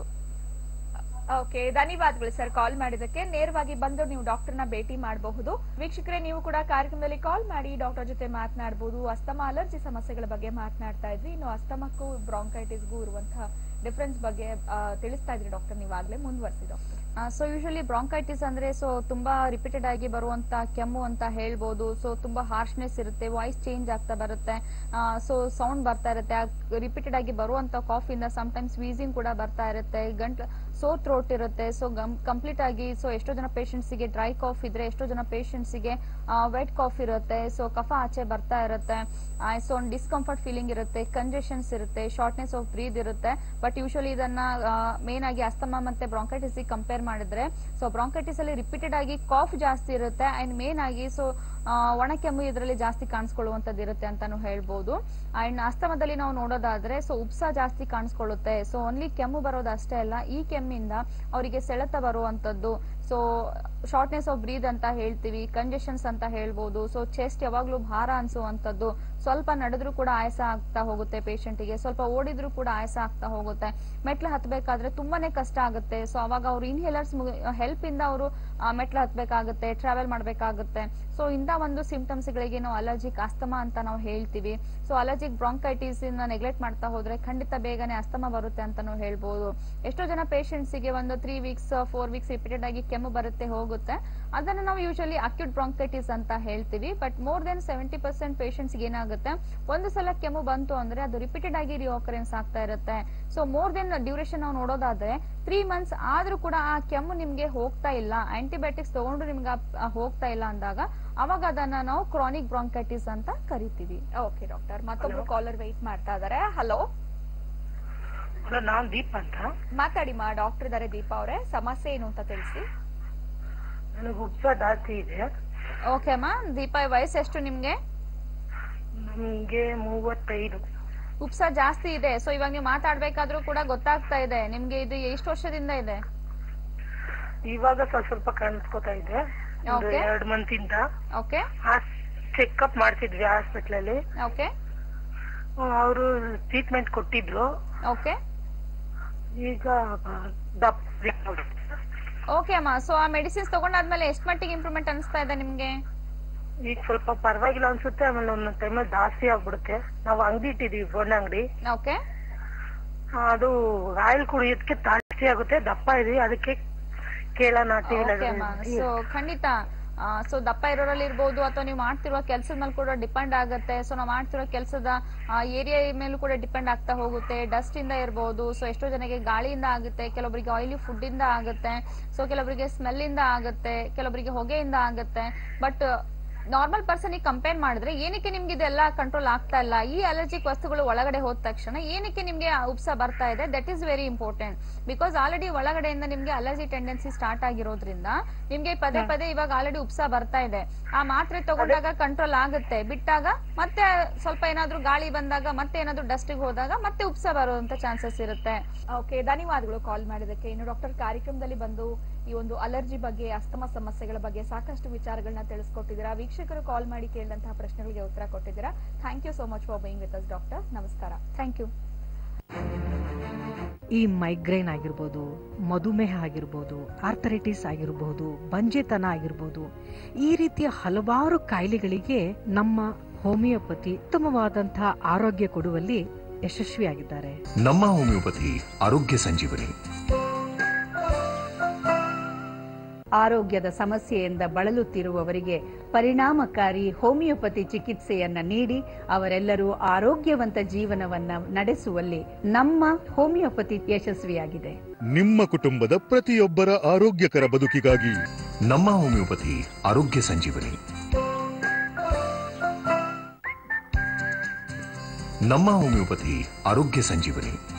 ಓಕೆ ಧನ್ಯವಾದಗಳು ಸರ್ ಕಾಲ್ ಮಾಡಿದಕ್ಕೆ ನೇರವಾಗಿ ಬಂದು ನೀವು ಡಾಕ್ಟರ್ನ ಭೇಟಿ ಮಾಡಬಹುದು ವೀಕ್ಷಕರೇ ನೀವು ಕೂಡ ಕಾರ್ಯಕ್ರಮದಲ್ಲಿ ಕಾಲ್ ಮಾಡಿ ಡಾಕ್ಟರ್ ಜೊತೆ ಮಾತನಾಡಬಹುದು ಅಸ್ತಮಾ ಅಲರ್ಜಿ ಸಮಸ್ಯೆಗಳ ಬಗ್ಗೆ ಮಾತನಾಡ್ತಾ ಇದ್ವಿ ಇನ್ನು ಅಸ್ತಮಕ್ಕೂ ಬ್ರಾಂಕೈಟಿಸ್ಗೂ ಇರುವಂತಹ ಡಿಫರೆನ್ಸ್ ಬಗ್ಗೆ ಆ, ತಿಳಿಸ್ತಾ ಇದ್ರಿ ಡಾಕ್ಟರ್ ನೀವಾಗ್ಲೇ ಮುಂದುವರಿಸಿ ಡಾಕ್ಟರ್ ಸೊ ಯೂಶಲಿ ಬ್ರಾಂಕೈಟಿಸ್ ಅಂದ್ರೆ ಸೊ ತುಂಬಾ ರಿಪೀಟೆಡ್ ಆಗಿ ಬರುವಂತ ಕೆಮ್ಮು ಅಂತ ಹೇಳ್ಬೋದು ಸೊ ತುಂಬಾ ಹಾರ್ಶ್ನೆಸ್ ಇರುತ್ತೆ ವಾಯ್ಸ್ ಚೇಂಜ್ ಆಗ್ತಾ ಬರುತ್ತೆ ಸೊ ಸೌಂಡ್ ಬರ್ತಾ ಇರುತ್ತೆ ರಿಪೀಟೆಡ್ ಆಗಿ ಬರುವಂತ ಕಾಫ್ ಇಂದ ಟೈಮ್ಸ್ ವೀಸಿಂಗ್ ಕೂಡ ಬರ್ತಾ ಇರುತ್ತೆ ಗಂಟ್ಲು ಸೋ ಥ್ರೋಟ್ ಇರುತ್ತೆ ಸೊ ಕಂಪ್ಲೀಟ್ ಆಗಿ ಸೊ ಎಷ್ಟೋ ಜನ patients ಗೆ ಡ್ರೈ ಕಾಫ್ ಇದ್ರೆ ಎಷ್ಟೋ ಜನ patients ಗೆ ವೆಟ್ ಕಾಫ್ ಇರುತ್ತೆ ಸೊ ಕಫ ಆಚೆ ಬರ್ತಾ ಇರುತ್ತೆ ಸೊ ಒಂದು ಡಿಸ್ಕಂಫರ್ಟ್ ಫೀಲಿಂಗ್ ಇರುತ್ತೆ ಕಂಜೆಷನ್ಸ್ ಇರುತ್ತೆ ಶಾರ್ಟ್ನೆಸ್ ಆಫ್ ಬ್ರೀದ್ ಇರುತ್ತೆ ಬಟ್ ಯೂಶಲಿ ಇದನ್ನ ಮೇನ್ ಆಗಿ ಅಸ್ತಮಾ ಮತ್ತೆ ಬ್ರಾಂಕೈಟಿಸ್ ಕಂಪೇರ್ ಮಾಡಿದ್ರೆ ಸೊ ಬ್ರಾಂಕೈಟಿಸ್ ಅಲ್ಲಿ ರಿಪೀಟೆಡ್ ಆಗಿ ಕಾಫ್ ಜಾಸ್ತಿ ಇರುತ್ತೆ ಅಂಡ್ ಮೇನ್ ಆಗಿ ಸೊ ಒಣ ಕೆಮ್ಮು ಇದರಲ್ಲಿ ಜಾಸ್ತಿ ಕಾಣಿಸ್ಕೊಳ್ಳುವಂತದ್ದು ಇರುತ್ತೆ ಅಂತಾನು ಹೇಳ್ಬೋದು ಅಂಡ್ ಅಸ್ತಮದಲ್ಲಿ ನಾವು ನೋಡೋದಾದ್ರೆ ಸೊ ಉಪ್ಸ ಜಾಸ್ತಿ ಕಾಣಿಸ್ಕೊಳ್ಳುತ್ತೆ ಸೊ ಓನ್ಲಿ ಕೆಮ್ಮು ಬರೋದು ಅಷ್ಟೇ ಅಲ್ಲ ಈ ಕೆಮ್ಮಿಂದ ಅವರಿಗೆ ಸೆಳೆತ ಬರುವಂತದ್ದು ಸೊ ಶಾರ್ಟ್ನೆಸ್ ಆಫ್ ಬ್ರೀದ್ ಅಂತ ಹೇಳ್ತೀವಿ ಕಂಜೆಷನ್ಸ್ ಅಂತ ಹೇಳ್ಬೋದು ಸೊ ಚೆಸ್ಟ್ ಯಾವಾಗ್ಲೂ ಭಾರ ಅನ್ಸುವಂತದ್ದು ಸ್ವಲ್ಪ ನಡೆದ್ರು ಕೂಡ ಆಯಾಸ ಆಗ್ತಾ ಹೋಗುತ್ತೆ patient ಗೆ ಸ್ವಲ್ಪ ಓಡಿದ್ರು ಕೂಡ ಆಯಾಸ ಆಗ್ತಾ ಹೋಗುತ್ತೆ ಮೆಟ್ಲು ಹತ್ಬೇಕಾದ್ರೆ ತುಂಬಾನೇ ಕಷ್ಟ ಆಗುತ್ತೆ ಸೊ ಅವಾಗ ಅವ್ರು ಇನ್ಹೇಲರ್ಸ್ ಹೆಲ್ಪ್ ಇಂದ ಅವರು ಮೆಟ್ಲು ಹತ್ಬೇಕಾಗುತ್ತೆ ಟ್ರಾವೆಲ್ ಮಾಡ್ಬೇಕಾಗುತ್ತೆ ಸೊ ಇಂಥ ಒಂದು ಸಿಂಪ್ಟಮ್ಸ್ ಗಳಿಗೆ ನಾವು ಅಲರ್ಜಿಕ್ ಅಸ್ತಮಾ ಅಂತ ನಾವು ಹೇಳ್ತೀವಿ ಸೊ ಅಲರ್ಜಿಕ್ ಬ್ರಾಂಕೈಟಿಸ್ ಇಂದ ನೆಗ್ಲೆಕ್ಟ್ ಮಾಡ್ತಾ ಹೋದ್ರೆ ಖಂಡಿತ ಬೇಗನೆ ಅಸ್ತಮಾ ಬರುತ್ತೆ ಅಂತಾನು ಹೇಳ್ಬೋದು ಎಷ್ಟೋ ಜನ patients ಗೆ ಒಂದು three weeks four weeks repeated ಆಗಿ ಕೆಮ್ಮು ಬರುತ್ತೆ ಹೋಗುತ್ತೆ ಅದನ್ನ ನಾವು ಯೂಶಲಿ ಅಕ್ಯೂಟ್ ಬ್ರಾಂಕೈಟಿಸ್ ಅಂತ ಹೇಳ್ತೀವಿ but more than seventy percent patients ಏನಾಗುತ್ತೆ ಒಂದು ಸಲ ಕೆಮ್ಮು ಬಂತು ಅಂದ್ರೆ ಅದು ರಿಪೀಟೆಡ್ ಆಗಿ ರಿಯೋಕರೆನ್ಸ್ ಆಗ್ತಾ ಇರುತ್ತೆ ಸೊ ಮೋರ್ ದೆನ್ ಡ್ಯೂರೇಷನ್ ನಾವು ನೋಡೋದಾದ್ರೆ ತ್ರೀ ಮಂತ್ಸ್ ಆದ್ರೂ ಕೂಡ ಆ ಕೆಮ್ಮು ನಿಮ್ಗೆ ಹೋಗ್ತಾ ಇಲ್ಲ ಆಂಟಿಬಯೋಟಿಕ್ಸ್ ತಗೊಂಡು ನಿಮ್ಗೆ ಆ- ಆ ಹೋಗ್ತಾ ಇಲ್ಲ ಅಂದಾಗ ಅವಾಗ ಅದನ್ನ ನಾವು ಕ್ರಾನಿಕ್ ಬ್ರಾಂಕೈಟಿಸ್ ಅಂತ ಕರಿತೀವಿ ಓಕೆ ಡಾಕ್ಟರ್ ಮತ್ತೊಬ್ರು ಕಾಲರ್ ವೆಯ್ಟ್ ಮಾಡ್ತಾ ಇದಾರೆ ಹಲೋ ಹಲೋ ನಾನ್ ದೀಪ್ ಅಂತ ಮಾತಾಡಿ ಮಾ ಡಾಕ್ಟರ್ ಇದಾರೆ ದೀಪಾ ಅವರೇ ಸಮಸ್ಯೆ ಏನು ಅಂತ ತಿಳಿಸಿ ನನಗೆ ಉಪ್ಸ ಜಾಸ್ತಿ ಇದೆ ಓಕೆ ಅಮ್ಮ ದೀಪಾ ವಯಸ್ಸು ಎಷ್ಟು ನಿಮ್ಗೆ ನಮ್ಗೆ ಮೂವತ್ತೈದು ಉಪ್ಸ ಜಾಸ್ತಿ ಇದೆ ಸೊ ಇವಾಗ ನೀವು ಮಾತಾಡ್ಬೇಕಾದ್ರೂ ಕೂಡ ಗೊತ್ತಾಗ್ತಾ ಇದೆ ನಿಮ್ಗೆ ಇದು ಎಷ್ಟು ವರ್ಷದಿಂದ ಇದೆ ಇವಾಗ ಸ್ವಲ್ಪ ಸ್ವಲ್ಪ ಕಾಣಿಸ್ಕೊತಾ ಇದೆ ಒಂದು Okay. ಎರಡ್ ಮಂತ್ ಇಂದ ಓಕೆ ಚೆಕ್ಅಪ್ ಮಾಡ್ತಿದ್ವಿ ಹಾಸ್ಪಿಟಲ್ ಅಲ್ಲಿ ಓಕೆ ಅವರು ಟ್ರೀಟ್ಮೆಂಟ್ ಕೊಟ್ಟಿದ್ರು ಓಕೆ ಈಗ ದಪ್ಪ ಓಕೆ ಅಮ್ಮ ಸೊ ಆ ಮೆಡಿಸಿನ್ಸ್ ತಗೊಂಡಾದ್ಮೇಲೆ ಎಷ್ಟು ಮಟ್ಟಿಗೆ ಇಂಪ್ರೂವ್ಮೆಂಟ್ ಅನಿಸ್ತಾ ಇದೆ ನಿಮ್ಗೆ ಈಗ ಸ್ವಲ್ಪ ಪರವಾಗಿಲ್ಲ ಅನ್ಸುತ್ತೆ ಆಮೇಲೆ ಒಂದೊಂದ್ ಟೈಮಲ್ಲಿ ಜಾಸ್ತಿ ಆಗ್ಬಿಡುತ್ತೆ ನಾವು ಅಂಗಡಿ ಇಟ್ಟಿದೀವಿ ಬಣ್ಣ ಅಂಗಡಿ ಓಕೆ ಅದು ಆಯಿಲ್ ಕುಡಿಯೋದಕ್ಕೆ ಜಾಸ್ತಿ ಆಗುತ್ತೆ ದಪ್ಪ ಇದೀವಿ ಅದಕ್ಕೆ ಕೇಳೋಣ ಓಕೆ ಅಮ್ಮ ಸೊ ಖಂಡಿತ ಸೊ ದಪ್ಪ ಇರೋರಲ್ಲಿ ಇರ್ಬೋದು ಅಥವಾ ನೀವು ಮಾಡ್ತಿರೋ ಕೆಲಸದ ಮೇಲೆ ಕೂಡ ಡಿಪೆಂಡ್ ಆಗುತ್ತೆ ಸೊ ನಾವು ಮಾಡ್ತಿರೋ ಕೆಲಸದ ಏರಿಯಾ ಮೇಲೂ ಕೂಡ ಡಿಪೆಂಡ್ ಆಗ್ತಾ ಹೋಗುತ್ತೆ ಡಸ್ಟ್ ಇಂದ ಇರ್ಬೋದು ಸೊ ಎಷ್ಟೋ ಜನಕ್ಕೆ ಗಾಳಿಯಿಂದ ಆಗುತ್ತೆ ಕೆಲವೊಬ್ಬರಿಗೆ ಆಯಿಲಿ ಫುಡ್ ಇಂದ ಆಗುತ್ತೆ ಸೊ ಕೆಲವೊಬ್ಬರಿಗೆ ಸ್ಮೆಲ್ ಇಂದ ಆಗುತ್ತೆ ಕೆಲವೊಬ್ಬರಿಗೆ ಹೊಗೆಯಿಂದ ಆಗುತ್ತೆ ಬಟ್ ನಾರ್ಮಲ್ ಪರ್ಸನ್ ಕಂಪೇರ್ ಮಾಡಿದ್ರೆ ಏನಕ್ಕೆ ನಿಮ್ಗೆ ಇದೆಲ್ಲ ಕಂಟ್ರೋಲ್ ಆಗ್ತಾ ಇಲ್ಲ ಈ ಅಲರ್ಜಿಕ್ ವಸ್ತುಗಳು ಒಳಗಡೆ ಹೋದ ತಕ್ಷಣ ಏನಕ್ಕೆ ನಿಮ್ಗೆ ಆ ಉಪ್ಸ ಬರ್ತಾ ಇದೆ that is very important because already ಒಳಗಡೆಯಿಂದ ನಿಮ್ಗೆ ಅಲರ್ಜಿ ಟೆಂಡೆನ್ಸಿ ಸ್ಟಾರ್ಟ್ ಆಗಿರೋದ್ರಿಂದ ನಿಮ್ಗೆ ಪದೇ ಪದೇ ಇವಾಗ ಆಲ್ರೆಡಿ ಉಪ್ಸ ಬರ್ತಾ ಇದೆ ಆ ಮಾತ್ರೆ ತಗೊಂಡಾಗ ಕಂಟ್ರೋಲ್ ಆಗುತ್ತೆ ಬಿಟ್ಟಾಗ ಮತ್ತೆ ಸ್ವಲ್ಪ ಏನಾದ್ರೂ ಗಾಳಿ ಬಂದಾಗ ಮತ್ತೆ ಏನಾದ್ರೂ ಡಸ್ಟಿಗೆ ಹೋದಾಗ ಮತ್ತೆ ಉಪ್ಸ ಬರುವಂತ ಚಾನ್ಸಸ್ ಇರುತ್ತೆ ಓಕೆ ಧನ್ಯವಾದಗಳು ಕಾಲ್ ಮಾಡಿದಕ್ಕೆ ಇನ್ನು ಡಾಕ್ಟರ್ ಕಾರ್ಯಕ್ರಮದಲ್ಲಿ ಬಂದು ಈ ಒಂದು ಅಲರ್ಜಿ ಬಗ್ಗೆ ಅಸ್ತಮ ಸಮಸ್ಯೆಗಳ ಬಗ್ಗೆ ಸಾಕಷ್ಟು ವಿಚಾರಗಳನ್ನ ತಿಳಿಸ್ಕೊಟ್ಟಿದ್ದೀರಾ ವೀಕ್ಷಕರು ಕಾಲ್ ಮಾಡಿ ಕೇಳಿದಂತಹ ಪ್ರಶ್ನೆಗಳಿಗೆ ಉತ್ತರ ಕೊಟ್ಟಿದ್ದೀರಾ thank you so much for being with us doctor ನಮಸ್ಕಾರ ಥ್ಯಾಂಕ್ ಯು ಈ ಮೈಗ್ರೇನ್ ಆಗಿರ್ಬೋದು ಮಧುಮೇಹ ಆಗಿರ್ಬೋದು ಆರ್ಥರೈಟಿಸ್ ಆಗಿರ್ಬೋದು ಬಂಜೆತನ ಆಗಿರ್ಬೋದು ಈ ರೀತಿಯ ಹಲವಾರು ಕಾಯಿಲೆಗಳಿಗೆ ನಮ್ಮ ಹೋಮಿಯೋಪತಿ ಉತ್ತಮವಾದಂತಹ ಆರೋಗ್ಯ ಕೊಡುವಲ್ಲಿ ಯಶಸ್ವಿಯಾಗಿದ್ದಾರೆ ನಮ್ಮ ಹೋಮಿಯೋಪತಿ ಆರೋಗ್ಯ ಸಂಜೀವನಿ ಆರೋಗ್ಯದ ಸಮಸ್ಯೆಯಿಂದ ಬಳಲುತ್ತಿರುವವರಿಗೆ ಪರಿಣಾಮಕಾರಿ ಹೋಮಿಯೋಪತಿ ಚಿಕಿತ್ಸೆಯನ್ನ ನೀಡಿ ಅವರೆಲ್ಲರೂ ಆರೋಗ್ಯವಂತ ಜೀವನವನ್ನ ನಡೆಸುವಲ್ಲಿ ನಮ್ಮ ಹೋಮಿಯೋಪತಿ ಯಶಸ್ವಿಯಾಗಿದೆ ನಿಮ್ಮ ಕುಟುಂಬದ ಪ್ರತಿಯೊಬ್ಬರ ಆರೋಗ್ಯಕರ ಬದುಕಿಗಾಗಿ ನಮ್ಮ ಹೋಮಿಯೋಪತಿ ಆರೋಗ್ಯ ಸಂಜೀವನಿ ನಮ್ಮ ಹೋಮಿಯೋಪತಿ ಆರೋಗ್ಯ ಸಂಜೀವನಿ